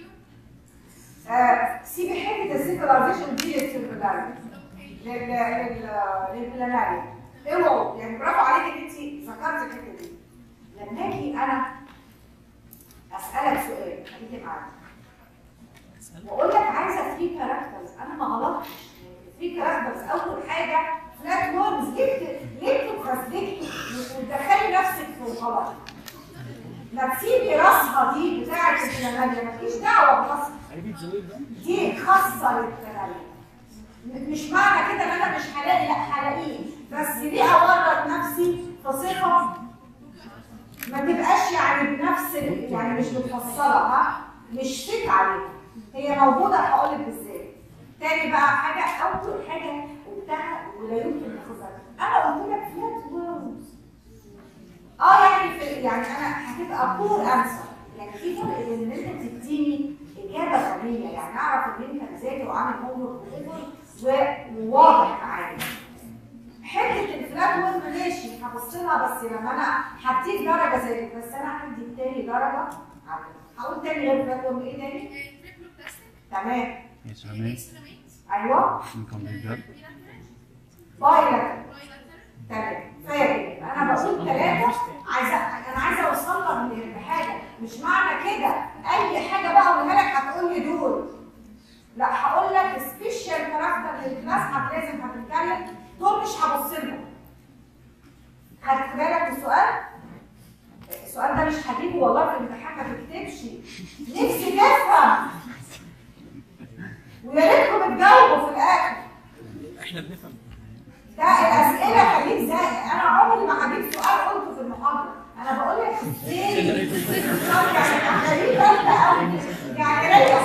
آه سيبي حته السيكولاريزيشن دي للسيرفيلاري لل لل للبلاناري اوعوا يعني برافو عليك ان انت ذكرتي الحته دي لما اجي انا اسالك سؤال خليكي معايا واقول لك عايزه 3 كاركترز انا ما غلطتش 3 كاركترز اول حاجه فلات وورمز ليه بت- ليه بتتفزلكي وتدخلي نفسك في الغلط ما تسيبي راسها دي بتاعت الكلامية مفيش دعوه براسها دي خاصه للكلامية م- مش معنى كده ان انا مش هلاقي لا هلاقيه بس ليه اورط نفسي في صفه ما تبقاش يعني بنفس ال- يعني مش متفصله ها مش فيك عليها هي موجوده هقول لك ازاي تاني بقى حاجه اول حاجه قلتها ولا يمكن تاخدها انا قلت لك فلات وورمز اه يعني في يعني انا هتبقى بور انسر يعني في فرق بين ان انت تديني اجابه غنيه يعني اعرف ان انت مذاكر وعامل هوم وواضح معايا حته الفلات وورم ماشي هبص لها بس لما انا هديك درجه زي كده، بس انا هدي التاني درجه عليها. هقول تاني غير فلات وورم ايه تاني؟ تمام يسلمي ايوه incomplete verb بايلاترال تمام كفايه كده انا بقول ثلاثه عايزه انا عايزه اوصل لك لحاجه مش معنى كده اي حاجه بقى اقولها لك هتقول لي دول لا هقول لك سبيشال كاركتر للكلاس هت لازم هتتكلم دول مش هبص لهم خدت بالك من السؤال؟ السؤال ده مش هجيبه والله في الامتحان ما تكتبش نفسي تفهم ويا ريتكم تجاوبوا في الاخر احنا بنفهم ده الاسئله خليك زي انا عمري ما هجيب سؤال قلته في المحاضره انا بقول لك ازاي يعني غريبه انت قوي يعني ريح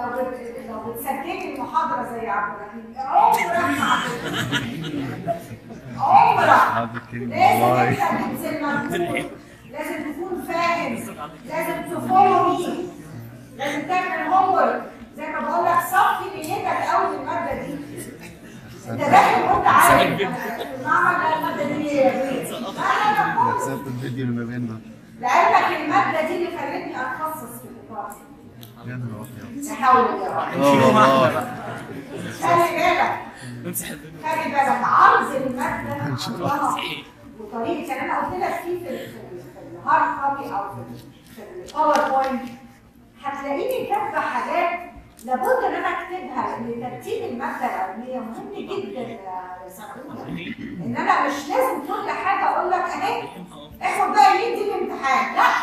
لو بت... لو بتسجلي المحاضره زي عبد الرحيم عمرك ما هتفهم. عمرك هذا الكلمة لازم والله انت تبذل مجهود لازم تكون فاهم لازم تفولو مي لازم تعمل هوم زي ما بقول لك صفي نيتك قوي الماده دي انت داخل وانت عارف المعمل ده الماده دي لا لا لا خالص. حسبت الفيديو اللي ما بيننا لعلمك الماده دي اللي خلتني اتخصص في الإدارة. يا نهار ابيض لا حول ولا قوه اه والله خلي بالك امسح الفيديو خلي بالك عرض المادة عرضها وطريقة يعني أنا قلت لك في في ال- في الهارد كوبي أو في في الباوربوينت هتلاقيني كاتبة حاجات لابد إن أنا أكتبها لأن ترتيب المادة العلمية مهم جدا يا سعودة إن أنا مش لازم كل حاجة أقول لك أهي اخد بقى يمين دي الامتحان لا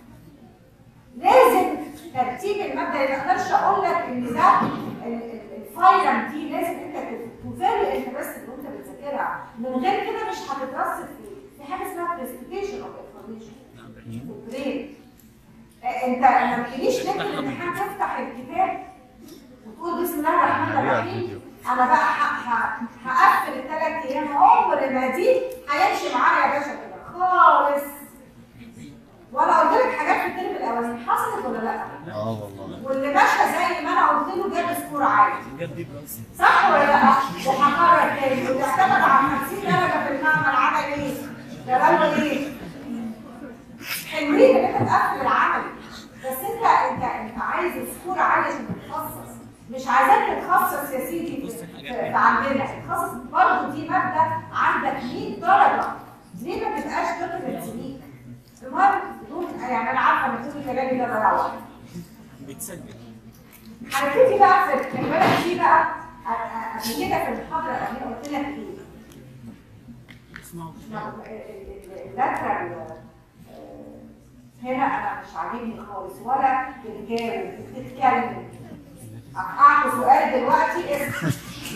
لازم ترتيب الماده ما اقدرش اقول لك ان ده ال- ال- الفايلم دي لازم انت تفارق انترست اللي انت بتذاكرها من غير كده مش هتترصد في في حاجه اسمها برزنتيشن اوف انفورميشن برين انت ما تجيليش ليله الامتحان تفتح الكتاب وتقول بسم الله الرحمن الرحيم انا بقى ه- ه- هقفل الثلاث ايام عمر ما دي هيمشي معايا يا باشا كده خالص وانا قلت لك حاجات في الترم الاولاني حصلت ولا لا؟ اه والله واللي ماشى زي ما انا قلت له جاب سكور عالي جدي بس صح ولا لا؟ وهكرر تاني واللي اعتمد على 50 درجه في المعمل عمل ايه؟ جراله ايه؟ حلوين ان انت تقفل العمل بس انت انت انت عايز سكور عالي عشان تتخصص مش عايزاك تتخصص يا سيدي في, في, في عندنا تتخصص برضه دي ماده عندك 100 درجه ليه ما تبقاش دوكيمنت ليك؟ المهم بدون يعني انا عارفه ان كل كلامي ده بروح بيتسجل هنبتدي بقى في خلي بالك في بقى أ- أ- قبل كده في المحاضره الاولانيه قلت لك ايه؟ اسمعوا اللاترال هنا انا مش عاجبني خالص ولا بتجاوب بتتكلم اعطي سؤال دلوقتي اسم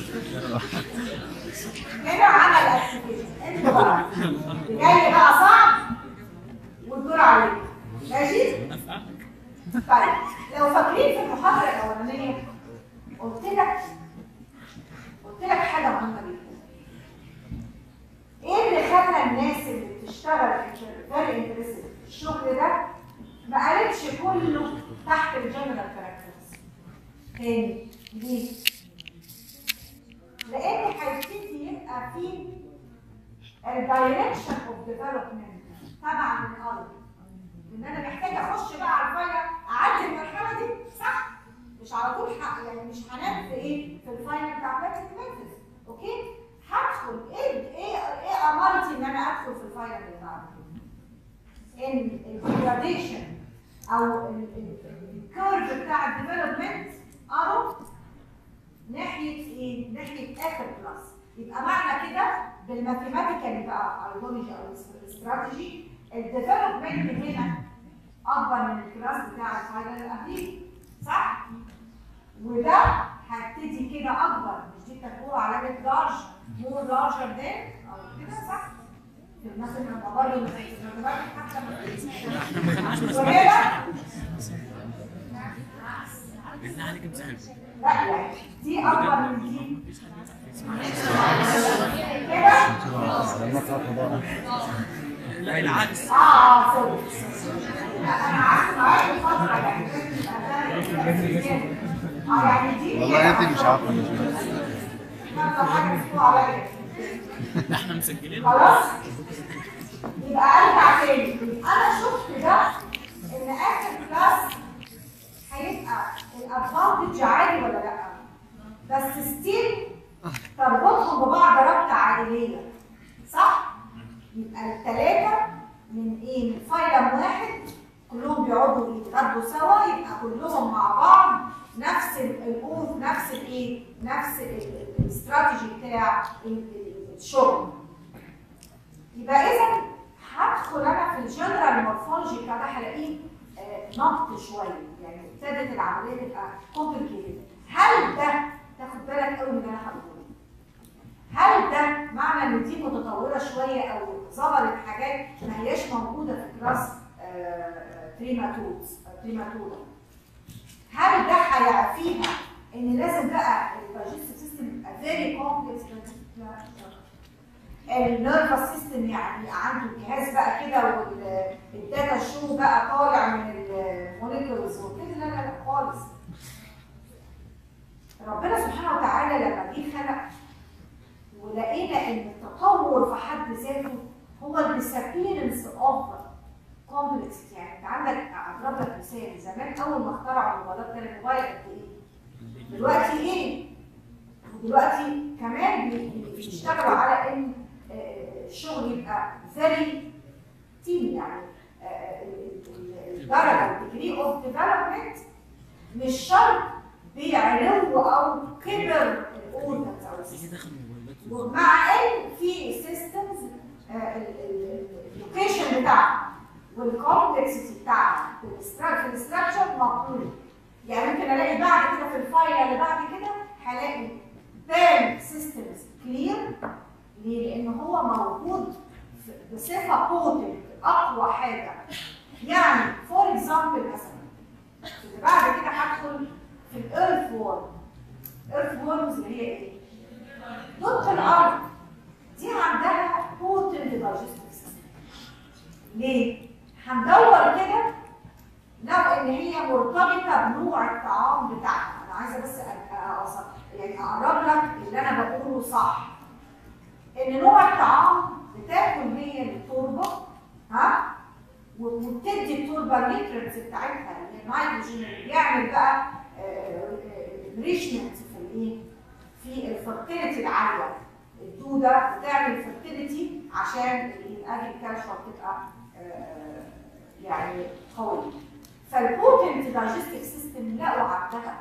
هنا عمل اكتيفيشن انت بقى اللي جاي بقى صعب والدور عليك ماشي؟ طيب لو فاكرين في المحاضره الاولانيه قلت لك قلت لك حاجه مهمه جدا ايه اللي خلى الناس اللي بتشتغل فيري انترستد في الشغل ده ما قالتش كله تحت الجنرال كاركترز تاني ليه؟ لان هيبتدي يبقى في الدايركشن اوف ديفلوبمنت تبع من الارض ان انا محتاج اخش بقى على الفاينل اعدي المرحله دي صح مش على طول حق يعني مش هنام في ايه في الفاينل بتاع بلاكت ميثود اوكي هدخل ايه ايه ايه امارتي ان انا ادخل في الفاينل اللي بعده ان الجراديشن او الكيرف بتاع الديفلوبمنت اهو ناحيه ايه؟ ناحيه اخر كلاس يبقى معنى كده بالماثيماتيكال بقى ايديولوجي او استراتيجي الديفلوبمنت هنا اكبر من الكلاس بتاع الفاينل اللي قبليه صح؟ وده هيبتدي كده اكبر مش دي كانت بتقول علامه لارج مور لارجر ذان او كده صح؟ في الناس اللي مبرر حتى ما وهنا بالله عليك امسح لا يعني دي اكبر من دي كده لما خاطر بقى لا العكس اه اه سوري لا انا عارفه معاك فتره يعني اه يعني دي والله انت مش عارفه مش بس ما حاجه اسمها عليا ده احنا مسجلين خلاص يبقى ارجع تاني انا شفت ده ان اخر كلاس هيبقى الادفانتج عالي ولا لا بس ستيل تربطهم ببعض ربطه عائليه صح يبقى الثلاثه من ايه من فايلم واحد كلهم بيقعدوا يتغدوا سوا يبقى كلهم مع بعض نفس الامور نفس الايه نفس ال- ال- الاستراتيجي بتاع ال- ال- الشغل يبقى اذا هدخل انا في الجنرال مورفولوجي بتاع ده هلاقيه آه، نبط شويه يعني ابتدت العمليه تبقى كومبليكيتد هل ده تاخد بالك قوي من اللي انا هقوله هل ده معنى ان دي متطوره شويه او ظهرت حاجات ما هياش موجوده في كلاس تريماتودز تريماتودا هل ده هيعفيها ان لازم بقى الدايجستيف سيستم يبقى فيري كومبلكس النيرفس سيستم يعني يبقى عنده الجهاز بقى كده والداتا شو بقى طالع من الموليكولز وكده لا لا لا خالص ربنا سبحانه وتعالى لما جه خلق ولقينا ان التطور في حد ذاته هو الديسابيرنس اوف كومبلكس يعني انت عندك اضرب لك مثال زمان اول ما اخترعوا الموبايلات كان الموبايل قد ايه؟ دلوقتي ايه؟ ودلوقتي كمان بي- بي- بيشتغلوا على ان آه، الشغل يبقى فيري تيم يعني آه، ال- ال- الدرجه الديجري اوف ديفلوبمنت مش شرط بعلو او كبر الاورجنز او السيستم تيجي داخل موبايلات ومع ان في سيستمز اللوكيشن بتاعها والكومبلكسيتي بتاعها في الاستراك- في الاستراكشر مقبول يعني ممكن الاقي بعد كده في الفايل اللي بعد كده هلاقي بام سيستمز كلير ليه؟ لان هو موجود في- بصفه بوتنت اقوى حاجه يعني فور اكزامبل مثلا اللي بعد كده هدخل في الايرث وورم ايرث وورمز اللي هي ايه؟ ضد الارض دي عندها بوتنت دايجستيف سيستم ليه؟ هندور كده لو ان هي مرتبطه بنوع الطعام بتاعها انا عايزه بس أ- أ- أص- يعني اقرب لك اللي انا بقوله صح ان نوع الطعام بتاكل هي التربه ها وبتدي التربه النيوترينتس بتاعتها اللي هي النيتروجين اللي بيعمل بقى ريشمنت في الايه؟ في الفرتيليتي العاليه الدوده بتعمل فرتيليتي عشان الاجريكلتشر تبقى آه، يعني قويه فالبوتنت دايجستيف سيستم لقوا عندها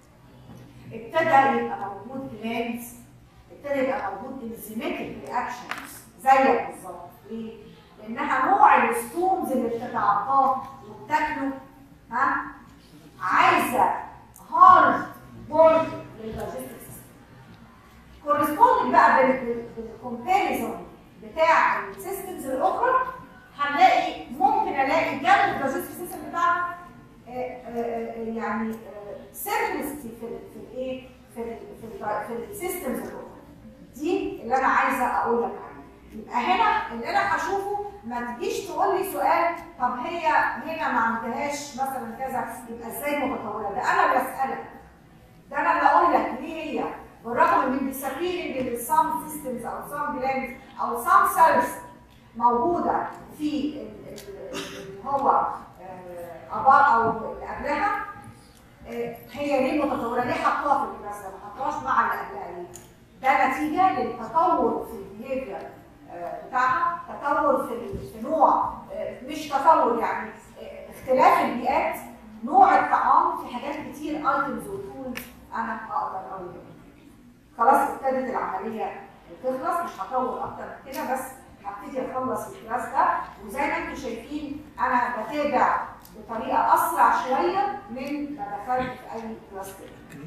ابتدى يبقى موجود جلانز ابتدى يبقى موجود انزيماتيك رياكشنز زيك بالظبط ليه؟ لانها نوع الستونز اللي بتتعاطاه وبتاكله ها عايزه هارد بورد للدايجستيف سيستم كورسبوند بقى بالكومباريزون بتاع السيستمز الاخرى هنلاقي ممكن الاقي جنب الدايجستيف سيستم بتاعها آه، آه، آه، يعني سيرفيستي في ال- في الايه في ال في ال في السيستمز الاخرى دي اللي انا عايزه اقول لك عليها يبقى هنا اللي انا هشوفه ما تجيش تقول لي سؤال طب هي هنا ما عندهاش مثلا كذا يبقى ازاي متطوره ده انا اللي اسالك ده انا اللي اقول لك ليه هي بالرغم من disappearing in some systems او some glands او some cells موجوده في ال- ال- اللي هو آه، ابار او اللي قبلها آه، هي ليه متطوره؟ ليه حطوها في الكلاس ده؟ ما حطوهاش مع اللي قبلها ليه؟ ده نتيجه للتطور في البيهيفير بتاعها، تطور في ال- في نوع آه، مش تطور يعني آه، اختلاف البيئات نوع الطعام في حاجات كتير ايتمز وتولز انا اقدر اقول خلاص ابتدت العمليه تخلص مش هطول اكتر من كده بس هبتدي اخلص الكلاس ده وزي ما انتم شايفين انا بتابع بطريقه اسرع شويه من ما دخلت في اي كلاس تاني.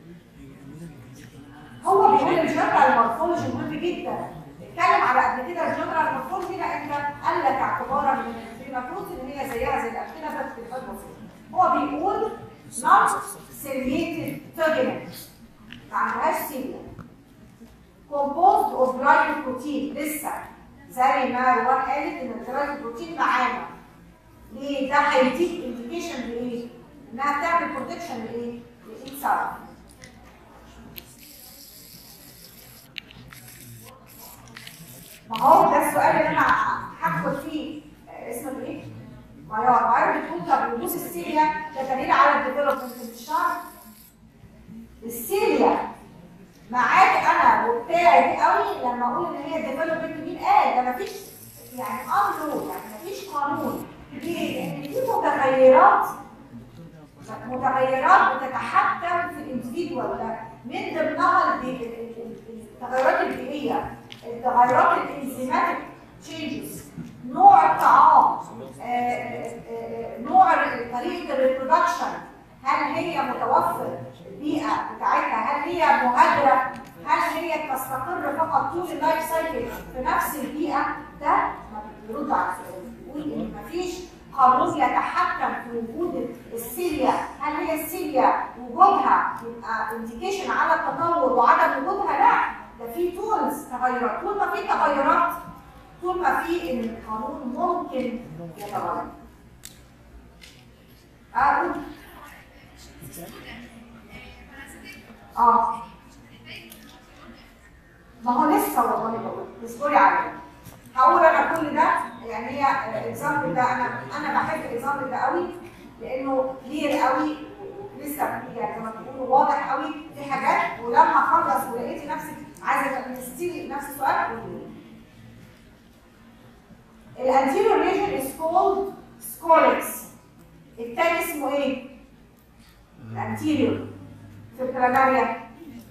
هو بيقول الجنرال مورفولوجي مهم جدا اتكلم على قبل كده الجنرال مورفولوجي لان قال لك اعتبارا من الفيماتروز ان هي زيها زي الامثله بس في الفرق بسيط. هو بيقول نون سيليتد تيرجمنت ما عندهاش سيليا كومبوزد اوف جلايكوبروتين لسه زي ما روان قالت ان الجلايكوبروتين معانا ليه ده هيديك انديكيشن لايه؟ انها بتعمل بروتكشن لايه؟ لايد سبب ما هو ده السؤال اللي انا هدخل فيه آه، اسمه ايه؟ معيار معيار بتقول طب وجود السيليا ده دليل على الديفلوبمنت مش شرط السيليا معاك انا وبتاعي قوي لما اقول ان هي ديفلوبمنت مين قال ده مفيش يعني امر يعني مفيش قانون ليه؟ لان في متغيرات متغيرات بتتحكم في الانديفيدوال ده من ضمنها البي- ال- ال- ال- التغيرات البيئيه التغيرات الانزيماتيك تشينجز نوع الطعام آه، آه، آه، نوع ال- طريقه الريبرودكشن هل هي متوفر البيئه بتاعتها هل هي مهاجره هل هي تستقر فقط طول اللايف سايكل في نفس البيئه ده ما بيرد على السؤال بيقول ان مفيش قانون يتحكم في وجود السيليا هل هي السيليا وجودها يبقى انديكيشن على التطور وعدم وجودها لا ده في تولز تغيرات طول ما في تغيرات طول ما في ان القانون ممكن يتغير اقول اه ما هو لسه والله بقول اصبري عليا هقول انا كل ده يعني هي الاكزامبل ده انا انا بحب الاكزامبل ده قوي لانه كلير قوي لسه يعني زي ما بتقولوا واضح قوي في حاجات ولما اخلص ولقيتي نفسك عايزه تستيلي نفس السؤال قولي الانتيريور ريجن از كولد سكولكس التاني اسمه ايه؟ الانتيريور في البلاناريا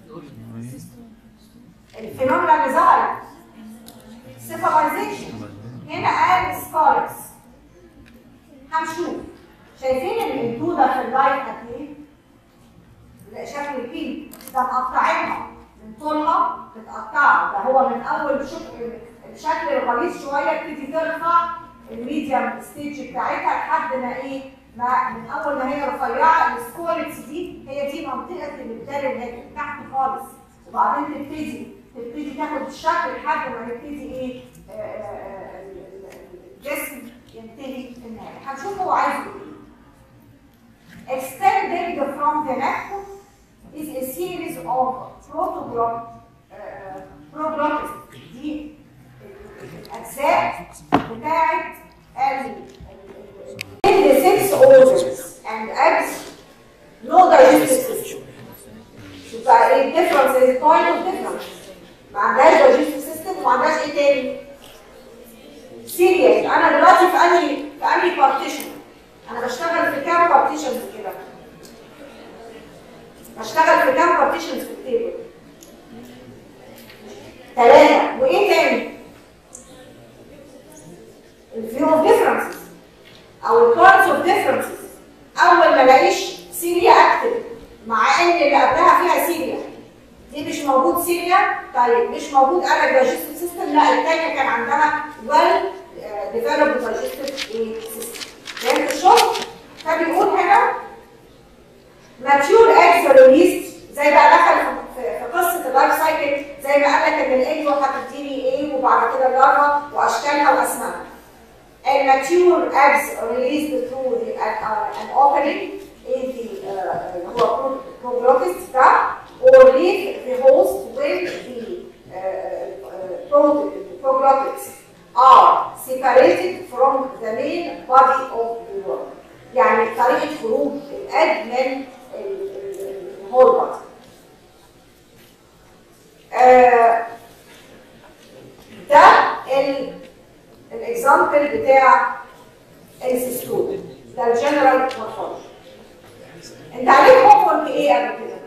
الفينومينا اللي ظهرت سيفلايزيشن هنا قال سكولكس هنشوف شايفين الانتودة في اللايت قد ايه؟ لا شكل البين ده مقطعينها من طولها متقطعه ده هو من اول شكل الشكل الغليظ شويه تبتدي ترفع الميديم ستيج بتاعتها لحد ما ايه ما من اول ما هي رفيعه السكولكس دي هي دي منطقه الابدال اللي هي تحت خالص وبعدين تبتدي تبتدي تاخد الشكل لحد ما يبتدي ايه آه، آه، الجسم ينتهي في النهايه هنشوف هو عايز ايه extended from the neck is a series of protoglot uh, proglottis دي الاجزاء بتاعت ال in the six organs and eggs no digestive system يبقى ايه الديفرنس از بوينت اوف ديفرنس ما عندهاش digestive system وما عندهاش ايه تاني سيريس انا دلوقتي في انهي في انهي بارتيشن انا بشتغل في كام بارتيشنز كده بشتغل في كام بارتيشنز في التيبل ثلاثة وايه تاني الفيو اوف ديفرنسز او البارتس اوف ديفرنسز اول ما الاقيش سيريا اكتب مع ان اللي قبلها فيها سيريا دي مش موجود سيريا طيب مش موجود انا دايجستيف سيستم لا الثانيه كان عندها ويل ديفلوبد دايجستيف سيستم فهمت الشغل؟ فبيقول هنا ماتيور اكس ريليست زي بقى دخل في في قصه اللايف سايكل زي ما قال لك ان الايجو هتديني ايه وبعد كده اللارفا واشكالها واسمائها الماتيور eggs released through the, uh, uh, an opening in the uh, هو proglottis ده or leave the host when the uh, uh, pro- proglottis are separated from the main body of the worm. يعني طريقة خروج الأد من الهول بادي. ده ال الاكزامبل بتاع السيستول ده الجنرال مورفولوجي انت عليك هوم ايه قبل كده؟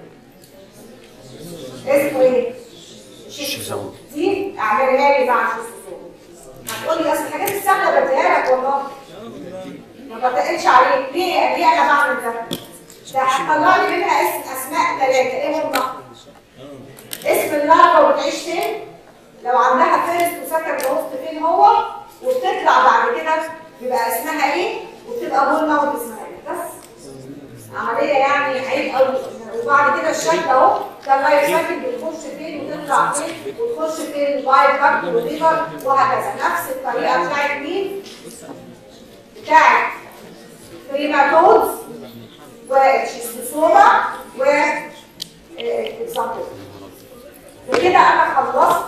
اسمه ايه؟ شيستوم دي اعملها لي مع شيستوم هتقول لي اصل الحاجات السهله بديها لك والله ما بتقلش عليك ليه ليه انا بعمل ده؟ ده هتطلع لي منها اسم اسماء ثلاثه ايه هم؟ اسم اللارفا وبتعيش فين؟ لو عندها فيرست وسكند هوست فين هو وبتطلع بعد كده بيبقى اسمها ايه وبتبقى بول ماوت اسمها ايه بس عمليه يعني عيب قوي وبعد كده الشكل اهو ده اللايف سايكل بتخش فين وتطلع فين وتخش فين الوايت كارت والليفر وهكذا نفس الطريقه بتاعت مين؟ بتاعت بريماتودز وشيستوسوما و اكزامبل بكده انا خلصت